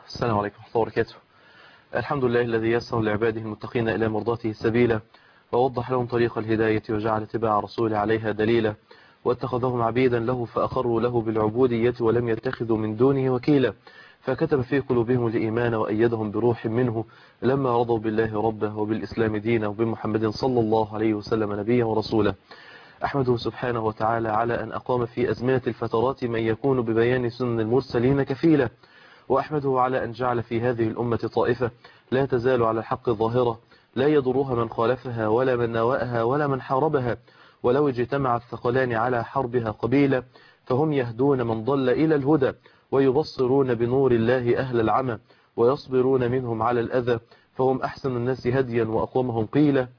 السلام عليكم ورحمة الله وبركاته الحمد لله الذي يسر لعباده المتقين إلى مرضاته سبيلا ووضح لهم طريق الهداية وجعل اتباع رسوله عليها دليلا واتخذهم عبيدا له فأقروا له بالعبودية ولم يتخذوا من دونه وكيلا فكتب في قلوبهم الإيمان وأيدهم بروح منه لما رضوا بالله ربه وبالإسلام دينا وبمحمد صلى الله عليه وسلم نبيا ورسولا أحمده سبحانه وتعالى على أن أقام في أزمنة الفترات من يكون ببيان سنن المرسلين كفيلا وأحمده على أن جعل في هذه الأمة طائفة لا تزال على الحق ظاهرة لا يضرها من خالفها ولا من نواءها ولا من حاربها ولو اجتمع الثقلان على حربها قبيلة فهم يهدون من ضل إلى الهدى ويبصرون بنور الله أهل العمى ويصبرون منهم على الأذى فهم أحسن الناس هديا وأقومهم قيلا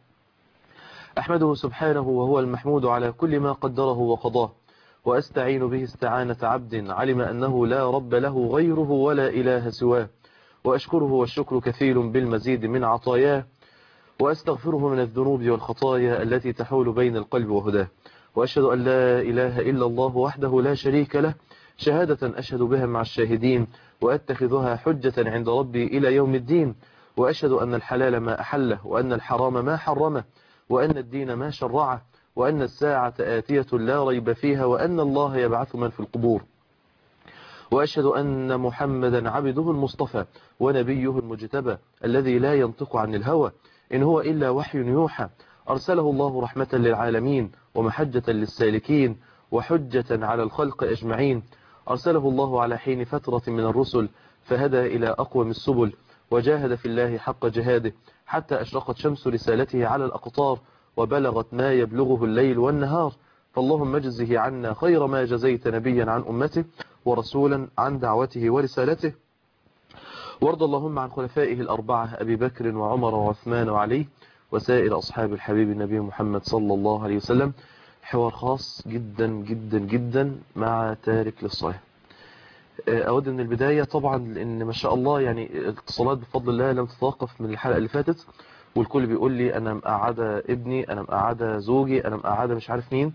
أحمده سبحانه وهو المحمود على كل ما قدره وقضاه وأستعين به استعانة عبد علم أنه لا رب له غيره ولا إله سواه وأشكره والشكر كثير بالمزيد من عطاياه وأستغفره من الذنوب والخطايا التي تحول بين القلب وهداه وأشهد أن لا إله إلا الله وحده لا شريك له شهادة أشهد بها مع الشاهدين وأتخذها حجة عند ربي إلى يوم الدين وأشهد أن الحلال ما أحله وأن الحرام ما حرمه وأن الدين ما شرعه وأن الساعة آتية لا ريب فيها وأن الله يبعث من في القبور وأشهد أن محمدا عبده المصطفى ونبيه المجتبى الذي لا ينطق عن الهوى إن هو إلا وحي يوحى أرسله الله رحمة للعالمين ومحجة للسالكين وحجة على الخلق أجمعين أرسله الله على حين فترة من الرسل فهدى إلى أقوم السبل وجاهد في الله حق جهاده حتى أشرقت شمس رسالته على الأقطار وبلغت ما يبلغه الليل والنهار فاللهم اجزه عنا خير ما جزيت نبيا عن أمته ورسولا عن دعوته ورسالته وارض اللهم عن خلفائه الأربعة أبي بكر وعمر وعثمان وعلي وسائر أصحاب الحبيب النبي محمد صلى الله عليه وسلم حوار خاص جدا جدا جدا مع تارك للصلاة أود من البداية طبعا لأن ما شاء الله يعني الاتصالات بفضل الله لم تتوقف من الحلقة اللي فاتت والكل بيقول لي أنا مقعدة ابني أنا مقعدة زوجي أنا مقعدة مش عارف مين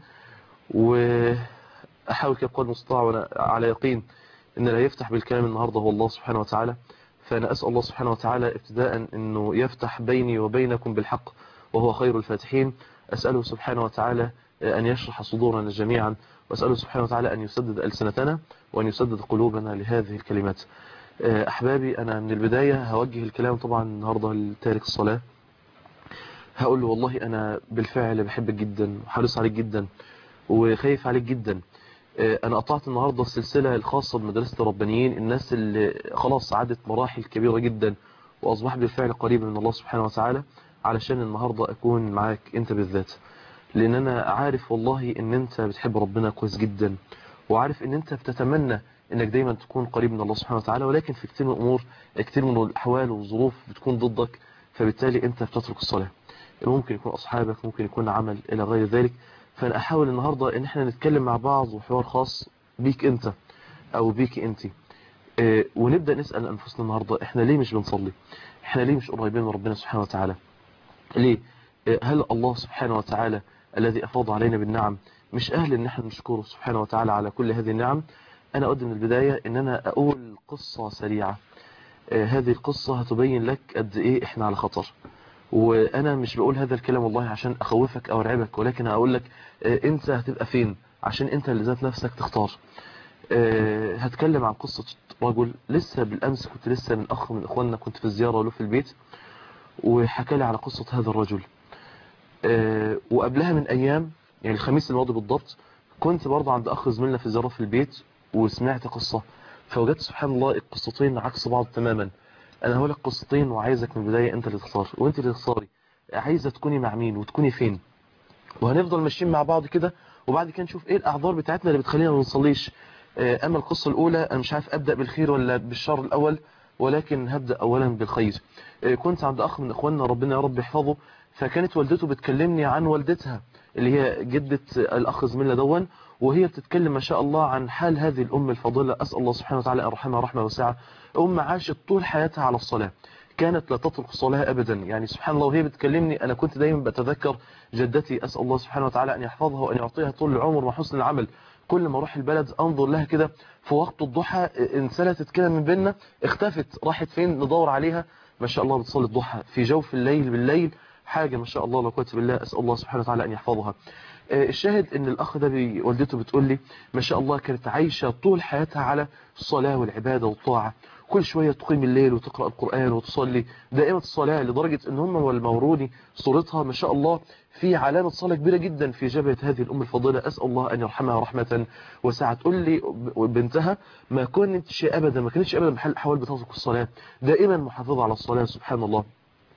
وأحاول كده بقدر المستطاع وأنا على يقين إن لا يفتح بالكلام النهاردة هو الله سبحانه وتعالى فأنا أسأل الله سبحانه وتعالى ابتداء أنه يفتح بيني وبينكم بالحق وهو خير الفاتحين أسأله سبحانه وتعالى أن يشرح صدورنا جميعا وأسأله سبحانه وتعالى أن يسدد ألسنتنا وأن يسدد قلوبنا لهذه الكلمات أحبابي أنا من البداية هوجه الكلام طبعا النهاردة لتارك الصلاة هقول له والله أنا بالفعل بحبك جدا وحريص عليك جدا وخايف عليك جدا أنا قطعت النهاردة السلسلة الخاصة بمدرسة الربانيين الناس اللي خلاص عدت مراحل كبيرة جدا وأصبح بالفعل قريبا من الله سبحانه وتعالى علشان النهاردة أكون معاك أنت بالذات لأن أنا عارف والله أن أنت بتحب ربنا كويس جدا وعارف أن أنت بتتمنى أنك دايما تكون قريب من الله سبحانه وتعالى ولكن في كتير من الأمور كتير من الأحوال والظروف بتكون ضدك فبالتالي أنت بتترك الصلاة ممكن يكون أصحابك ممكن يكون عمل إلى غير ذلك فأنا أحاول النهاردة أن احنا نتكلم مع بعض وحوار خاص بيك أنت أو بيك أنت اه ونبدأ نسأل أنفسنا النهاردة احنا ليه مش بنصلي احنا ليه مش قريبين من ربنا سبحانه وتعالى ليه اه هل الله سبحانه وتعالى الذي أفاض علينا بالنعم مش أهل أن احنا نشكره سبحانه وتعالى على كل هذه النعم أنا أود من البداية أن أنا أقول قصة سريعة اه هذه القصة هتبين لك قد إيه إحنا على خطر وأنا مش بقول هذا الكلام والله عشان أخوفك أو أرعبك ولكن أقول لك أنت هتبقى فين عشان أنت اللي ذات نفسك تختار هتكلم عن قصة رجل لسه بالأمس كنت لسه من أخ من إخواننا كنت في الزيارة له في البيت وحكى لي على قصة هذا الرجل وقبلها من أيام يعني الخميس الماضي بالضبط كنت برضه عند أخ زميلنا في الزيارة في البيت وسمعت قصة فوجدت سبحان الله القصتين عكس بعض تماما انا هقول لك قصتين وعايزك من البدايه انت اللي تختار وانت اللي تختاري عايزه تكوني مع مين وتكوني فين وهنفضل ماشيين مع بعض كده وبعد كده نشوف ايه الاعذار بتاعتنا اللي بتخلينا ما نصليش اما القصه الاولى انا مش عارف ابدا بالخير ولا بالشر الاول ولكن هبدا اولا بالخير كنت عند اخ من اخواننا ربنا يا رب يحفظه فكانت والدته بتكلمني عن والدتها اللي هي جدة الأخ زميلنا دون وهي بتتكلم ما شاء الله عن حال هذه الأم الفاضلة أسأل الله سبحانه وتعالى أن رحمها رحمة واسعة أم عاشت طول حياتها على الصلاة كانت لا تترك الصلاة أبدا يعني سبحان الله وهي بتكلمني أنا كنت دايما بتذكر جدتي أسأل الله سبحانه وتعالى أن يحفظها وأن يعطيها طول العمر وحسن العمل كل ما اروح البلد انظر لها كده في وقت الضحى انسلتت كده من بيننا اختفت راحت فين ندور عليها ما شاء الله بتصلي الضحى في جوف الليل بالليل حاجة ما شاء الله لا قوه بالله أسأل الله سبحانه وتعالى أن يحفظها الشاهد ان الاخ ده بي والدته بتقول لي ما شاء الله كانت عايشة طول حياتها على الصلاة والعبادة والطاعة كل شوية تقيم الليل وتقرأ القرآن وتصلي دائمة الصلاة لدرجة ان هم والمورودي صورتها ما شاء الله في علامة صلاة كبيرة جدا في جبهة هذه الأم الفضيلة أسأل الله أن يرحمها رحمة وسعة تقول لي بنتها ما كنتش أبدا ما كانتش أبدا بحال الأحوال بتترك الصلاة دائما محافظة على الصلاة سبحان الله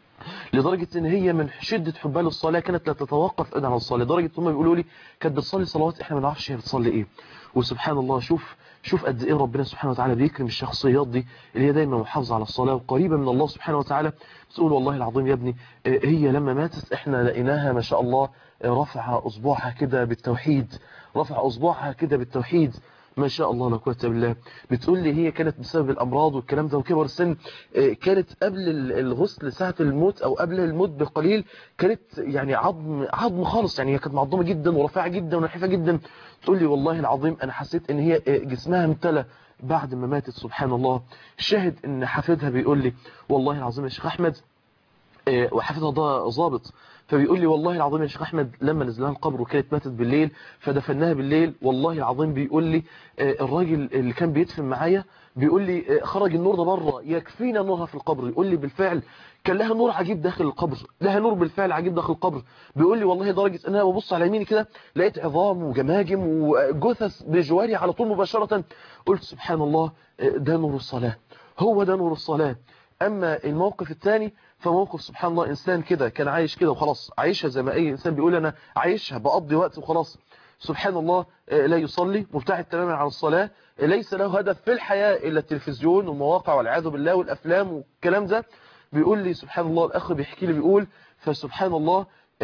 لدرجة ان هي من شدة حبها للصلاة كانت لا تتوقف ابدا عن الصلاة لدرجة هم بيقولوا لي كانت بتصلي صلوات احنا ما نعرفش هي بتصلي ايه وسبحان الله شوف شوف قد ايه ربنا سبحانه وتعالى بيكرم الشخصيات دي اللي هي دايما محافظة على الصلاة وقريبة من الله سبحانه وتعالى بتقول والله العظيم يا ابني هي لما ماتت احنا لقيناها ما شاء الله رفع اصبعها كده بالتوحيد رفع اصبعها كده بالتوحيد ما شاء الله لا قوه الا بالله بتقول لي هي كانت بسبب الامراض والكلام ده وكبر السن كانت قبل الغسل ساعه الموت او قبل الموت بقليل كانت يعني عظم عظم خالص يعني هي كانت معظمه جدا ورفيعه جدا ونحيفه جدا تقول لي والله العظيم انا حسيت ان هي جسمها امتلى بعد ما ماتت سبحان الله الشاهد ان حفيدها بيقول لي والله العظيم يا شيخ احمد وحفيدها ده ظابط فبيقول لي والله العظيم يا شيخ احمد لما نزلها القبر وكانت ماتت بالليل فدفناها بالليل والله العظيم بيقول لي الراجل اللي كان بيدفن معايا بيقول لي خرج النور ده بره يكفينا نورها في القبر يقول لي بالفعل كان لها نور عجيب داخل القبر لها نور بالفعل عجيب داخل القبر بيقول لي والله درجة ان انا ببص على يميني كده لقيت عظام وجماجم وجثث بجواري على طول مباشرة قلت سبحان الله ده نور الصلاة هو ده نور الصلاة اما الموقف الثاني فموقف سبحان الله إنسان كده كان عايش كده وخلاص عايشها زي ما أي إنسان بيقول أنا عايشها بقضي وقت وخلاص سبحان الله لا يصلي مبتعد تماما عن الصلاة ليس له هدف في الحياة إلا التلفزيون والمواقع والعياذ بالله والأفلام والكلام ده بيقول لي سبحان الله الأخ بيحكي لي بيقول فسبحان الله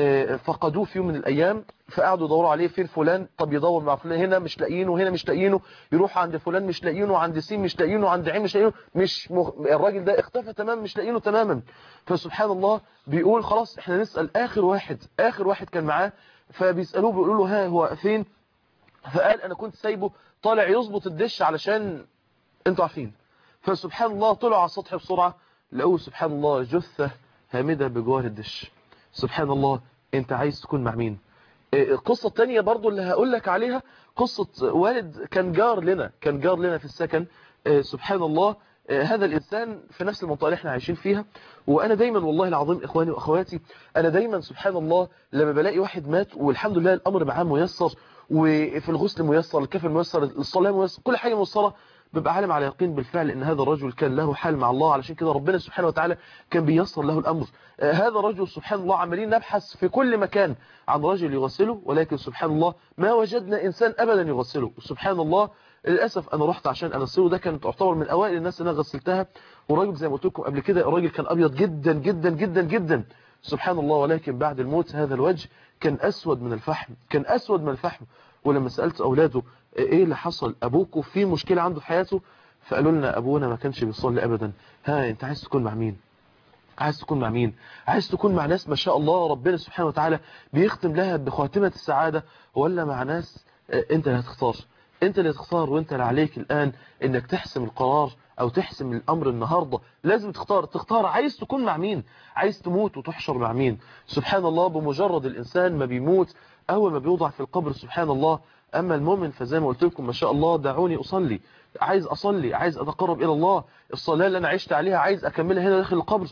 فقدوه في يوم من الأيام فقعدوا يدوروا عليه فين فلان طب يدور مع فلان هنا مش لاقيينه هنا مش لاقيينه يروح عند فلان مش لاقيينه عند سين مش لاقيينه عند عين مش لاقيينه مش مغ... الراجل ده اختفى تماما مش لاقيينه تماما فسبحان الله بيقول خلاص احنا نسأل آخر واحد آخر واحد كان معاه فبيسألوه بيقولوا له ها هو فين فقال انا كنت سايبه طالع يظبط الدش علشان انتوا عارفين فسبحان الله طلعوا على السطح بسرعة لقوه سبحان الله جثة هامدة بجوار الدش سبحان الله انت عايز تكون مع مين القصة التانية برضو اللي هقول لك عليها قصة والد كان جار لنا كان جار لنا في السكن سبحان الله هذا الإنسان في نفس المنطقة اللي احنا عايشين فيها وأنا دايما والله العظيم إخواني وأخواتي أنا دايما سبحان الله لما بلاقي واحد مات والحمد لله الأمر معاه ميسر وفي الغسل ميسر الكفن ميسر الصلاة ميسر كل حاجة ميسرة ببقى عالم على يقين بالفعل ان هذا الرجل كان له حال مع الله علشان كده ربنا سبحانه وتعالى كان بيسر له الامر آه هذا الرجل سبحان الله عمالين نبحث في كل مكان عن رجل يغسله ولكن سبحان الله ما وجدنا انسان ابدا يغسله سبحان الله للاسف انا رحت عشان اغسله ده كانت تعتبر من اوائل الناس اللي انا غسلتها والراجل زي ما قلت لكم قبل كده الراجل كان ابيض جدا جدا جدا جدا سبحان الله ولكن بعد الموت هذا الوجه كان اسود من الفحم كان اسود من الفحم ولما سالت اولاده ايه اللي حصل ابوكوا في مشكلة عنده في حياته فقالوا لنا ابونا ما كانش بيصلي ابدا ها انت عايز تكون مع مين عايز تكون مع مين عايز تكون مع ناس ما شاء الله ربنا سبحانه وتعالى بيختم لها بخاتمة السعادة ولا مع ناس انت اللي هتختار انت اللي هتختار وانت اللي عليك الان انك تحسم القرار او تحسم الامر النهاردة لازم تختار تختار عايز تكون مع مين عايز تموت وتحشر مع مين سبحان الله بمجرد الانسان ما بيموت اول ما بيوضع في القبر سبحان الله أما المؤمن فزي ما قلت لكم ما شاء الله دعوني أصلي عايز أصلي عايز أتقرب إلى الله الصلاة اللي أنا عشت عليها عايز أكملها هنا داخل القبر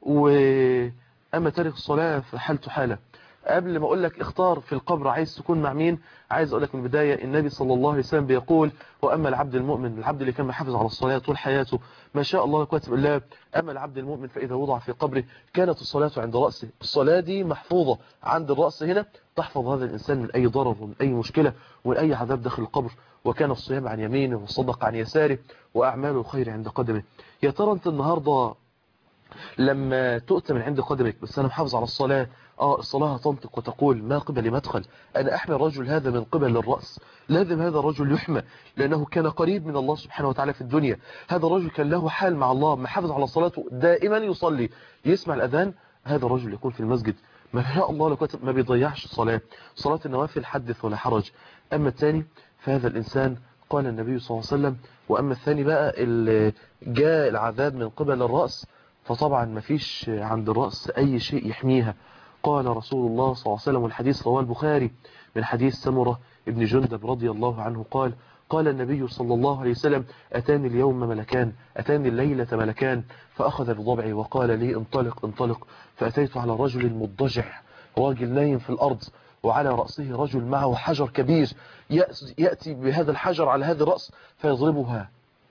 وأما تارك الصلاة فحالته حالة قبل ما أقول لك اختار في القبر عايز تكون مع مين عايز أقول لك من البداية النبي صلى الله عليه وسلم بيقول وأما العبد المؤمن العبد اللي كان محافظ على الصلاة طول حياته ما شاء الله كاتب بالله أما العبد المؤمن فإذا وضع في قبره كانت الصلاة عند رأسه الصلاة دي محفوظة عند الرأس هنا تحفظ هذا الإنسان من أي ضرر ومن أي مشكلة ومن أي عذاب داخل القبر وكان الصيام عن يمينه والصدق عن يساره وأعماله الخير عند قدمه يا ترى أنت النهاردة لما تؤتى من عند قدمك بس أنا محافظ على الصلاة آه الصلاة تنطق وتقول ما قبل مدخل أنا أحمي الرجل هذا من قبل الرأس لازم هذا الرجل يحمى لأنه كان قريب من الله سبحانه وتعالى في الدنيا هذا الرجل كان له حال مع الله محافظ على صلاته دائما يصلي يسمع الأذان هذا الرجل يكون في المسجد ما شاء الله لو ما بيضيعش الصلاة صلاة النوافل حدث ولا حرج أما الثاني فهذا الإنسان قال النبي صلى الله عليه وسلم وأما الثاني بقى اللي جاء العذاب من قبل الرأس فطبعا ما فيش عند الرأس أي شيء يحميها قال رسول الله صلى الله عليه وسلم والحديث رواه البخاري من حديث سمرة ابن جندب رضي الله عنه قال قال النبي صلى الله عليه وسلم أتاني اليوم ملكان أتاني الليلة ملكان فأخذ بضبعي وقال لي انطلق انطلق فأتيت على رجل مضجع راجل نايم في الأرض وعلى رأسه رجل معه حجر كبير يأتي بهذا الحجر على هذا الرأس فيضربها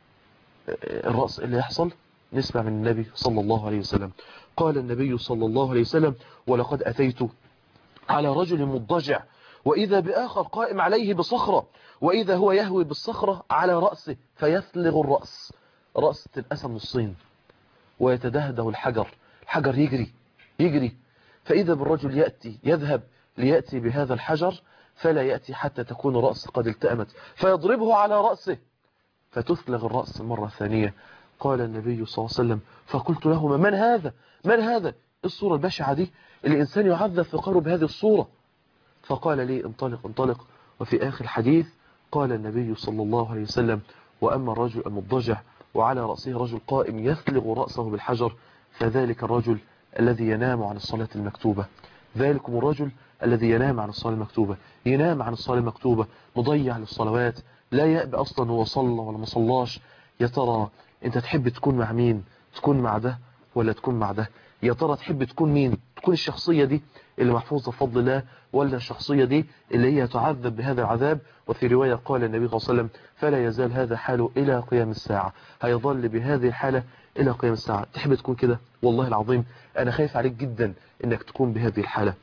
الرأس اللي يحصل نسمع من النبي صلى الله عليه وسلم قال النبي صلى الله عليه وسلم ولقد أتيت على رجل مضجع وإذا بآخر قائم عليه بصخرة وإذا هو يهوي بالصخرة على رأسه فيثلغ الرأس رأس تنقسم نصين ويتدهده الحجر الحجر يجري يجري فإذا بالرجل يأتي يذهب ليأتي بهذا الحجر فلا يأتي حتى تكون رأس قد التأمت فيضربه على رأسه فتثلغ الرأس مرة ثانية قال النبي صلى الله عليه وسلم فقلت لهما من هذا من هذا الصورة البشعة دي الإنسان يعذب في قبره بهذه الصورة فقال لي انطلق انطلق وفي آخر الحديث قال النبي صلى الله عليه وسلم وأما الرجل المضجع وعلى رأسه رجل قائم يثلغ رأسه بالحجر فذلك الرجل الذي ينام عن الصلاة المكتوبة ذلكم الرجل الذي ينام عن الصلاة المكتوبة ينام عن الصلاة المكتوبة مضيع للصلوات لا يأبى أصلا هو صلى ولا ما صلاش يا ترى انت تحب تكون مع مين تكون مع ده ولا تكون مع ده يا ترى تحب تكون مين تكون الشخصية دي اللي محفوظة بفضل الله ولا الشخصية دي اللي هي تعذب بهذا العذاب وفي رواية قال النبي صلى الله عليه وسلم فلا يزال هذا حاله إلى قيام الساعة هيظل بهذه الحالة إلى قيام الساعة تحب تكون كده والله العظيم أنا خايف عليك جدا إنك تكون بهذه الحالة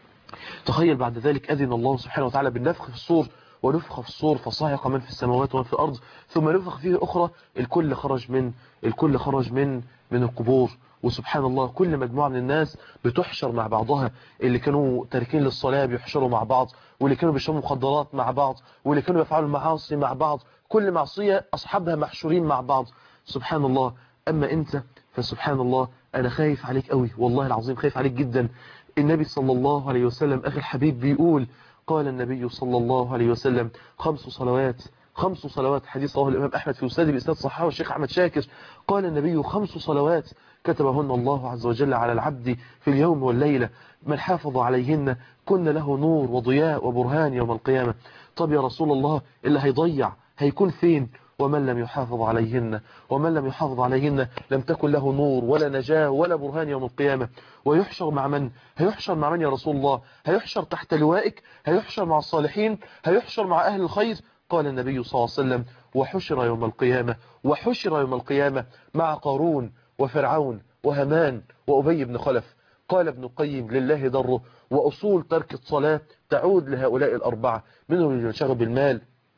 تخيل بعد ذلك أذن الله سبحانه وتعالى بالنفخ في الصور ونفخ في الصور فصاعق من في السماوات ومن في الأرض ثم نفخ فيه أخرى الكل خرج من الكل خرج من من القبور وسبحان الله كل مجموعة من الناس بتحشر مع بعضها اللي كانوا تاركين للصلاة بيحشروا مع بعض واللي كانوا بيشربوا مخدرات مع بعض واللي كانوا يفعلوا المعاصي مع بعض كل معصية أصحابها محشورين مع بعض سبحان الله أما أنت فسبحان الله أنا خايف عليك قوي والله العظيم خايف عليك جدا النبي صلى الله عليه وسلم أخي الحبيب بيقول قال النبي صلى الله عليه وسلم خمس صلوات خمس صلوات حديث رواه الإمام أحمد في مسند بإسناد صححه والشيخ أحمد شاكر قال النبي خمس صلوات كتبهن الله عز وجل على العبد في اليوم والليلة من حافظ عليهن كن له نور وضياء وبرهان يوم القيامة طب يا رسول الله اللي هيضيع هيكون فين ومن لم يحافظ عليهن ومن لم يحافظ عليهن لم تكن له نور ولا نجاة ولا برهان يوم القيامة ويحشر مع من هيحشر مع من يا رسول الله هيحشر تحت لوائك هيحشر مع الصالحين هيحشر مع أهل الخير قال النبي صلى الله عليه وسلم وحشر يوم القيامة وحشر يوم القيامة مع قارون وفرعون وهمان وأبي بن خلف قال ابن القيم لله ضره وأصول ترك الصلاة تعود لهؤلاء الأربعة منهم اللي ينشغل بالمال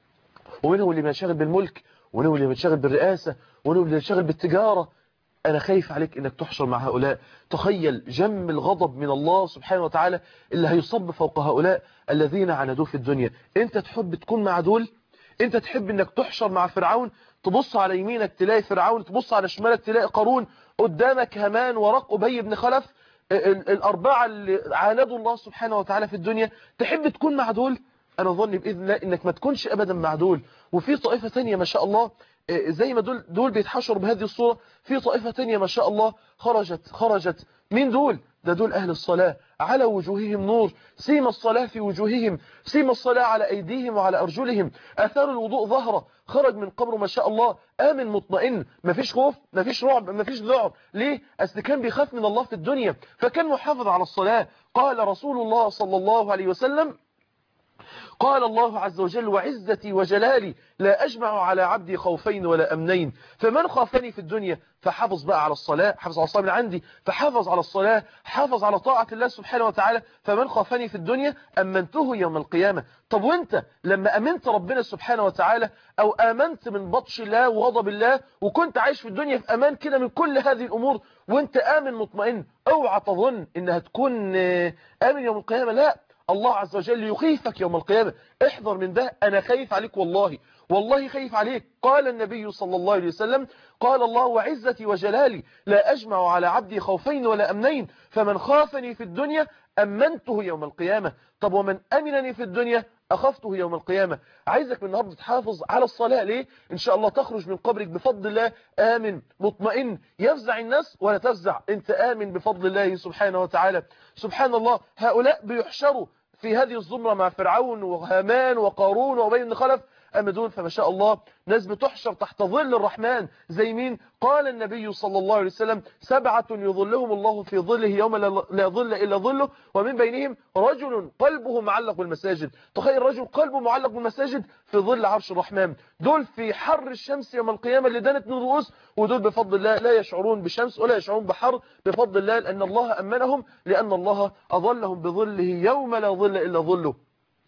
ومنهم اللي ينشغل بالملك ومنهم اللي ينشغل بالرئاسة ومنهم اللي ينشغل بالتجارة أنا خايف عليك إنك تحشر مع هؤلاء تخيل جم الغضب من الله سبحانه وتعالى اللي هيصب فوق هؤلاء الذين عندوه في الدنيا أنت تحب تكون مع دول أنت تحب إنك تحشر مع فرعون تبص على يمينك تلاقي فرعون تبص على شمالك تلاقي قارون قدامك همان وراك أبي بن خلف الأربعة اللي عاندوا الله سبحانه وتعالى في الدنيا تحب تكون مع دول أنا ظني بإذن الله إنك ما تكونش أبدا مع دول وفي طائفة ثانية ما شاء الله زي ما دول, دول بيتحشروا بهذه الصورة في طائفة ثانية ما شاء الله خرجت خرجت من دول ده دول أهل الصلاة على وجوههم نور سيم الصلاة في وجوههم سيم الصلاة على أيديهم وعلى أرجلهم أثار الوضوء ظهره خرج من قبره ما شاء الله آمن مطمئن مفيش خوف مفيش رعب مفيش ذعر ليه؟ أصل كان بيخاف من الله في الدنيا فكان محافظ على الصلاة قال رسول الله صلى الله عليه وسلم قال الله عز وجل وعزتي وجلالي لا أجمع على عبدي خوفين ولا أمنين فمن خافني في الدنيا فحافظ بقى على الصلاة حافظ على الصلاة من عندي فحافظ على الصلاة حافظ على طاعة الله سبحانه وتعالى فمن خافني في الدنيا أمنته يوم القيامة طب وانت لما أمنت ربنا سبحانه وتعالى أو آمنت من بطش الله وغضب الله وكنت عايش في الدنيا في أمان كده من كل هذه الأمور وانت آمن مطمئن اوعى تظن انها تكون آمن يوم القيامة لا الله عز وجل يخيفك يوم القيامة احذر من ده أنا خايف عليك والله والله خايف عليك قال النبي صلى الله عليه وسلم قال الله وعزتي وجلالي لا أجمع على عبدي خوفين ولا أمنين فمن خافني في الدنيا أمنته يوم القيامة طب ومن أمنني في الدنيا أخفته يوم القيامة عايزك من النهاردة تحافظ على الصلاة ليه إن شاء الله تخرج من قبرك بفضل الله آمن مطمئن يفزع الناس ولا تفزع أنت آمن بفضل الله سبحانه وتعالى سبحان الله هؤلاء بيحشروا في هذه الزمرة مع فرعون وهامان وقارون وبين بن خلف أما دول فما شاء الله ناس بتحشر تحت ظل الرحمن زي مين قال النبي صلى الله عليه وسلم سبعة يظلهم الله في ظله يوم لا ظل إلا ظله ومن بينهم رجل قلبه معلق بالمساجد تخيل رجل قلبه معلق بالمساجد في ظل عرش الرحمن دول في حر الشمس يوم القيامة اللي دانت من الرؤوس ودول بفضل الله لا يشعرون بشمس ولا يشعرون بحر بفضل الله لأن الله أمنهم لأن الله أظلهم بظله يوم لا ظل إلا ظله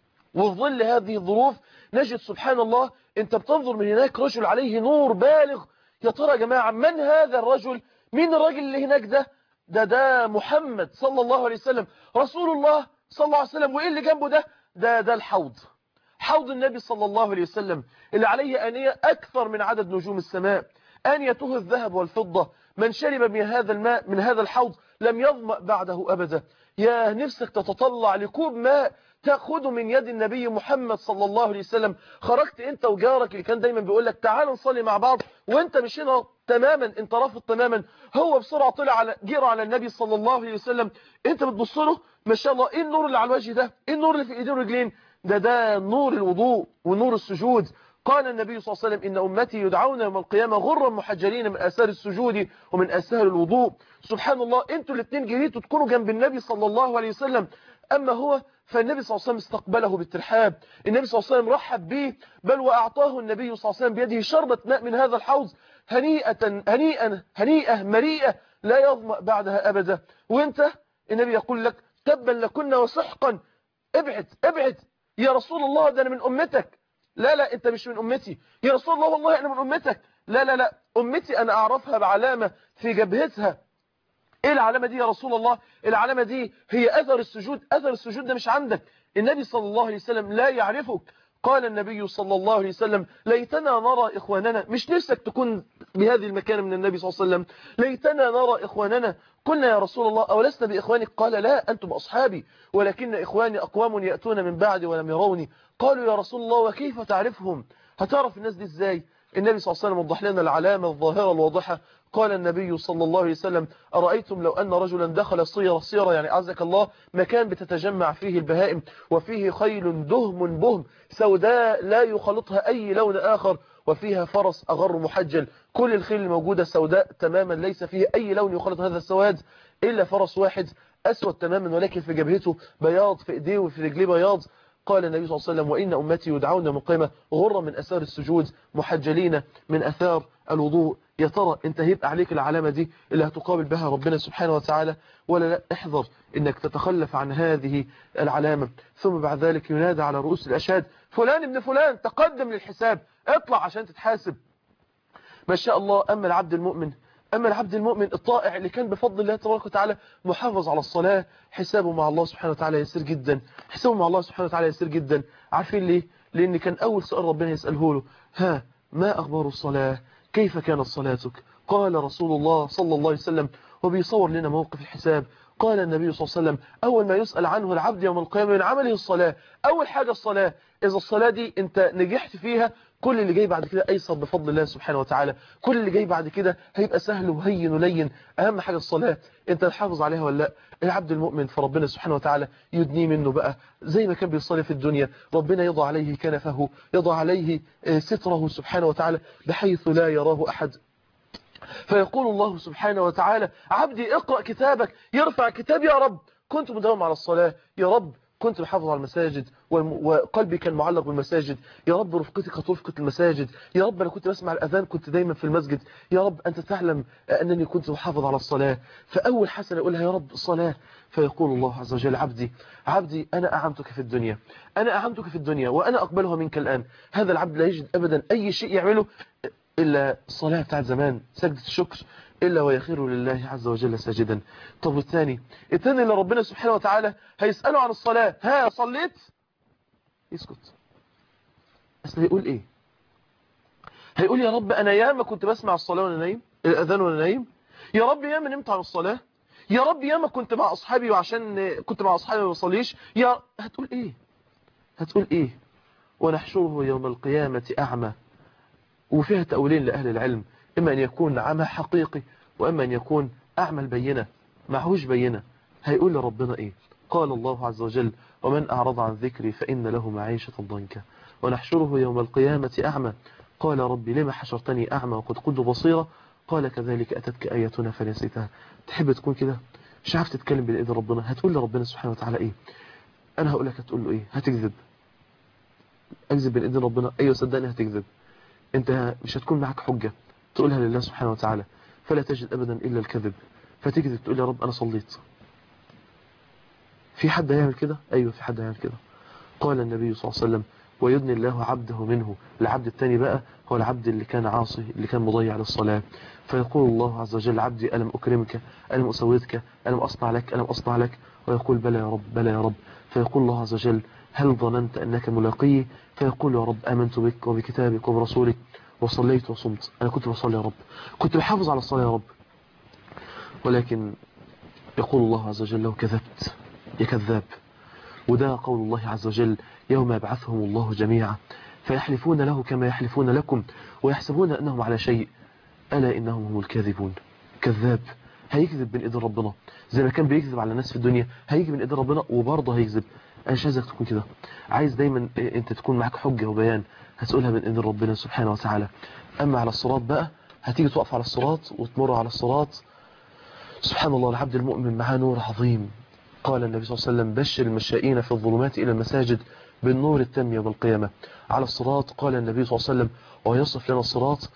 وفي ظل هذه الظروف نجد سبحان الله انت بتنظر من هناك رجل عليه نور بالغ يا ترى يا جماعة من هذا الرجل مين الرجل اللي هناك ده ده ده محمد صلى الله عليه وسلم رسول الله صلى الله عليه وسلم وإيه اللي جنبه ده ده ده الحوض حوض النبي صلى الله عليه وسلم اللي عليه آنية أكثر من عدد نجوم السماء آنيته الذهب والفضة من شرب من هذا الماء من هذا الحوض لم يظمأ بعده أبدا يا نفسك تتطلع لكوب ماء تأخذه من يد النبي محمد صلى الله عليه وسلم خرجت انت وجارك اللي كان دايما بيقول لك تعال نصلي مع بعض وانت مش هنا تماما انت رافض تماما هو بسرعة طلع على جير على النبي صلى الله عليه وسلم انت بتبص له ما شاء الله ايه النور اللي على الوجه ده ايه النور اللي في ايدين ورجلين ده ده نور الوضوء ونور السجود قال النبي صلى الله عليه وسلم إن أمتي يدعون يوم القيامة غرا محجلين من أثار السجود ومن أثار الوضوء سبحان الله انتوا الاثنين جريتوا تكونوا جنب النبي صلى الله عليه وسلم أما هو فالنبي صلى الله عليه وسلم استقبله بالترحاب النبي صلى الله عليه وسلم رحب به بل وأعطاه النبي صلى الله عليه وسلم بيده شربة ماء من هذا الحوض هنيئة هنيئة هنيئة مريئة لا يظمأ بعدها أبدا وانت النبي يقول لك تبا لكنا وسحقا ابعد ابعد يا رسول الله ده أنا من أمتك لا لا انت مش من امتي يا رسول الله والله انا من امتك لا لا لا امتي انا اعرفها بعلامة في جبهتها ايه العلامة دي يا رسول الله العلامة دي هي اثر السجود اثر السجود ده مش عندك النبي صلى الله عليه وسلم لا يعرفك قال النبي صلى الله عليه وسلم ليتنا نرى إخواننا مش نفسك تكون بهذه المكان من النبي صلى الله عليه وسلم ليتنا نرى إخواننا قلنا يا رسول الله أولسنا بإخوانك قال لا أنتم أصحابي ولكن إخواني أقوام يأتون من بعد ولم يروني قالوا يا رسول الله وكيف تعرفهم هتعرف الناس دي إزاي النبي صلى الله عليه وسلم وضح لنا العلامة الظاهرة الواضحة قال النبي صلى الله عليه وسلم أرأيتم لو أن رجلا دخل صيرة صيرة يعني عزك الله مكان بتتجمع فيه البهائم وفيه خيل دهم بهم سوداء لا يخلطها أي لون آخر وفيها فرس أغر محجل كل الخيل الموجودة سوداء تماما ليس فيه أي لون يخلط هذا السواد إلا فرس واحد أسود تماما ولكن في جبهته بياض في إيديه وفي رجليه بياض قال النبي صلى الله عليه وسلم وإن أمتي يدعون من قيمة غرة من أثار السجود محجلين من أثار الوضوء يا ترى انت هيبقى عليك العلامة دي اللي هتقابل بها ربنا سبحانه وتعالى ولا لا احذر انك تتخلف عن هذه العلامة ثم بعد ذلك ينادى على رؤوس الأشهاد فلان ابن فلان تقدم للحساب اطلع عشان تتحاسب ما شاء الله أما العبد المؤمن أما العبد المؤمن الطائع اللي كان بفضل الله تبارك وتعالى محافظ على الصلاة حسابه مع الله سبحانه وتعالى يسير جدا حسابه مع الله سبحانه وتعالى يسير جدا عارفين ليه لأن كان أول سؤال ربنا يسأله له ها ما أخبار الصلاة كيف كانت صلاتك قال رسول الله صلى الله عليه وسلم وبيصور لنا موقف الحساب قال النبي صلى الله عليه وسلم أول ما يسأل عنه العبد يوم القيامة من عمله الصلاة أول حاجة الصلاة إذا الصلاة دي أنت نجحت فيها كل اللي جاي بعد كده أيسر بفضل الله سبحانه وتعالى كل اللي جاي بعد كده هيبقى سهل وهين ولين أهم حاجة الصلاة أنت تحافظ عليها ولا لا العبد المؤمن فربنا سبحانه وتعالى يدني منه بقى زي ما كان بيصلي في الدنيا ربنا يضع عليه كنفه يضع عليه ستره سبحانه وتعالى بحيث لا يراه أحد فيقول الله سبحانه وتعالى عبدي اقرأ كتابك يرفع كتاب يا رب كنت مداوم على الصلاة يا رب كنت محافظ على المساجد وقلبي كان معلق بالمساجد يا رب رفقتي كانت رفقة المساجد يا رب أنا كنت بسمع الأذان كنت دايما في المسجد يا رب أنت تعلم أنني كنت محافظ على الصلاة فأول حسنة أقولها يا رب الصلاة فيقول الله عز وجل عبدي عبدي أنا أعمتك في الدنيا أنا أعمتك في الدنيا وأنا أقبلها منك الآن هذا العبد لا يجد أبدا أي شيء يعمله إلا الصلاة بتاعت زمان سجدة الشكر إلا ويخير لله عز وجل ساجدا طب والثاني الثاني اللي ربنا سبحانه وتعالى هيسأله عن الصلاة ها صليت يسكت أصل هيقول إيه هيقول يا رب أنا ياما كنت بسمع الصلاة وأنا نايم الأذان وأنا نايم يا رب ياما نمت عن الصلاة يا رب ياما كنت مع أصحابي وعشان كنت مع أصحابي ما بصليش يا هتقول إيه هتقول ايه ونحشره يوم القيامة أعمى وفيها تأولين لأهل العلم إما أن يكون عمى حقيقي وإما أن يكون أعمى البينة معهوش بينة هيقول لربنا إيه قال الله عز وجل ومن أعرض عن ذكري فإن له معيشة ضنكا ونحشره يوم القيامة أعمى قال ربي لما حشرتني أعمى وقد كنت بصيرا قال كذلك أتتك آياتنا فنسيتها تحب تكون كده مش عارف تتكلم بإذن ربنا هتقول لربنا سبحانه وتعالى إيه أنا هقول لك هتقول له إيه هتكذب أكذب بإذن ربنا أيوة صدقني هتكذب أنت مش هتكون معك حجة تقولها لله سبحانه وتعالى فلا تجد أبدا إلا الكذب فتكذب تقول يا رب أنا صليت في حد هيعمل كده أيوة في حد هيعمل كده قال النبي صلى الله عليه وسلم ويدني الله عبده منه العبد الثاني بقى هو العبد اللي كان عاصي اللي كان مضيع للصلاة فيقول الله عز وجل عبدي ألم أكرمك ألم أسودك ألم أصنع لك ألم أصنع لك ويقول بلى يا رب بلى يا رب فيقول الله عز وجل هل ظننت أنك ملاقي فيقول يا رب آمنت بك وبكتابك وبرسولك وصليت وصمت أنا كنت بصلي يا رب كنت بحافظ على الصلاة يا رب ولكن يقول الله عز وجل لو كذبت يا كذاب وده قول الله عز وجل يوم يبعثهم الله جميعا فيحلفون له كما يحلفون لكم ويحسبون أنهم على شيء ألا إنهم هم الكاذبون كذاب هيكذب من إذن ربنا زي ما كان بيكذب على الناس في الدنيا هيجي من إذن ربنا وبرضه هيكذب أنا مش عايزك تكون كده عايز دايما أنت تكون معك حجة وبيان هتقولها من إذن ربنا سبحانه وتعالى أما على الصراط بقى هتيجي تقف على الصراط وتمر على الصراط سبحان الله العبد المؤمن معاه نور عظيم قال النبي صلى الله عليه وسلم بشر المشائين في الظلمات إلى المساجد بالنور التام يوم القيامة على الصراط قال النبي صلى الله عليه وسلم ويصف لنا الصراط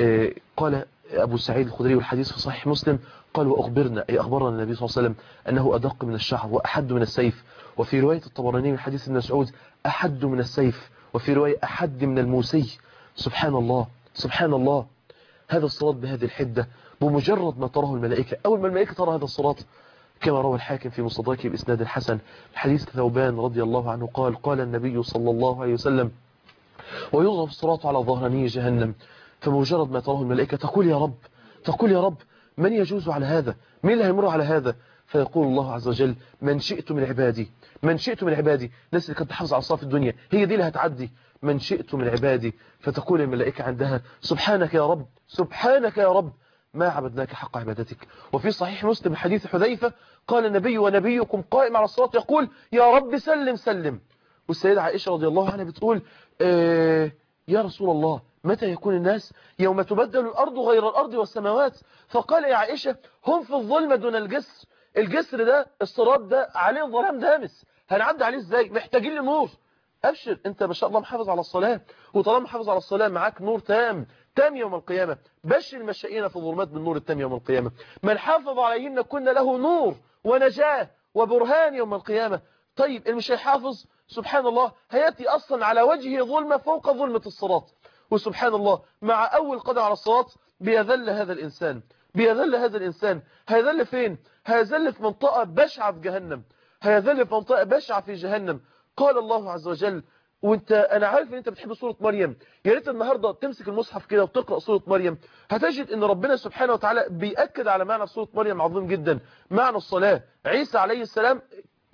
قال أبو سعيد الخدري والحديث في صحيح مسلم قال وأخبرنا أي أخبرنا النبي صلى الله عليه وسلم أنه أدق من الشعر وأحد من السيف وفي رواية الطبراني من حديث ابن مسعود أحد من السيف وفي رواية أحد من الموسي سبحان الله سبحان الله هذا الصراط بهذه الحدة بمجرد ما تراه الملائكة أول ما الملائكة ترى هذا الصراط كما روى الحاكم في مصدركه بإسناد حسن حديث ثوبان رضي الله عنه قال قال النبي صلى الله عليه وسلم ويضرب الصراط على ظهراني جهنم فمجرد ما تراه الملائكة تقول يا رب تقول يا رب من يجوز على هذا من اللي هيمر على هذا فيقول الله عز وجل من شئت من عبادي من شئت من عبادي الناس اللي كانت تحافظ على الصلاة في الدنيا هي دي اللي هتعدي من شئت من عبادي فتقول الملائكة عندها سبحانك يا رب سبحانك يا رب ما عبدناك حق عبادتك وفي صحيح مسلم حديث حذيفة قال النبي ونبيكم قائم على الصلاة يقول يا رب سلم سلم والسيدة عائشة رضي الله عنها بتقول آه يا رسول الله متى يكون الناس يوم تبدل الأرض غير الأرض والسماوات فقال يا عائشة هم في الظلمة دون الجسر الجسر ده الصراط ده عليه ظلام دامس هنعدي عليه ازاي محتاجين لنور أبشر أنت ما شاء الله محافظ على الصلاة وطالما محافظ على الصلاة معاك نور تام تام يوم القيامة بشر المشائين في الظلمات بالنور التام يوم القيامة من حافظ عليهن كن له نور ونجاة وبرهان يوم القيامة طيب اللي مش هيحافظ سبحان الله هيأتي أصلا على وجهه ظلمة فوق ظلمة الصراط وسبحان الله مع أول قدم على الصراط بيذل هذا الإنسان بيذل هذا الإنسان هيذل فين هيذل في منطقة بشعة في جهنم هيذل في منطقة بشعة في جهنم قال الله عز وجل وانت انا عارف ان انت بتحب سوره مريم يا ريت النهارده تمسك المصحف كده وتقرا سوره مريم هتجد ان ربنا سبحانه وتعالى بياكد على معنى سوره مريم عظيم جدا معنى الصلاه عيسى عليه السلام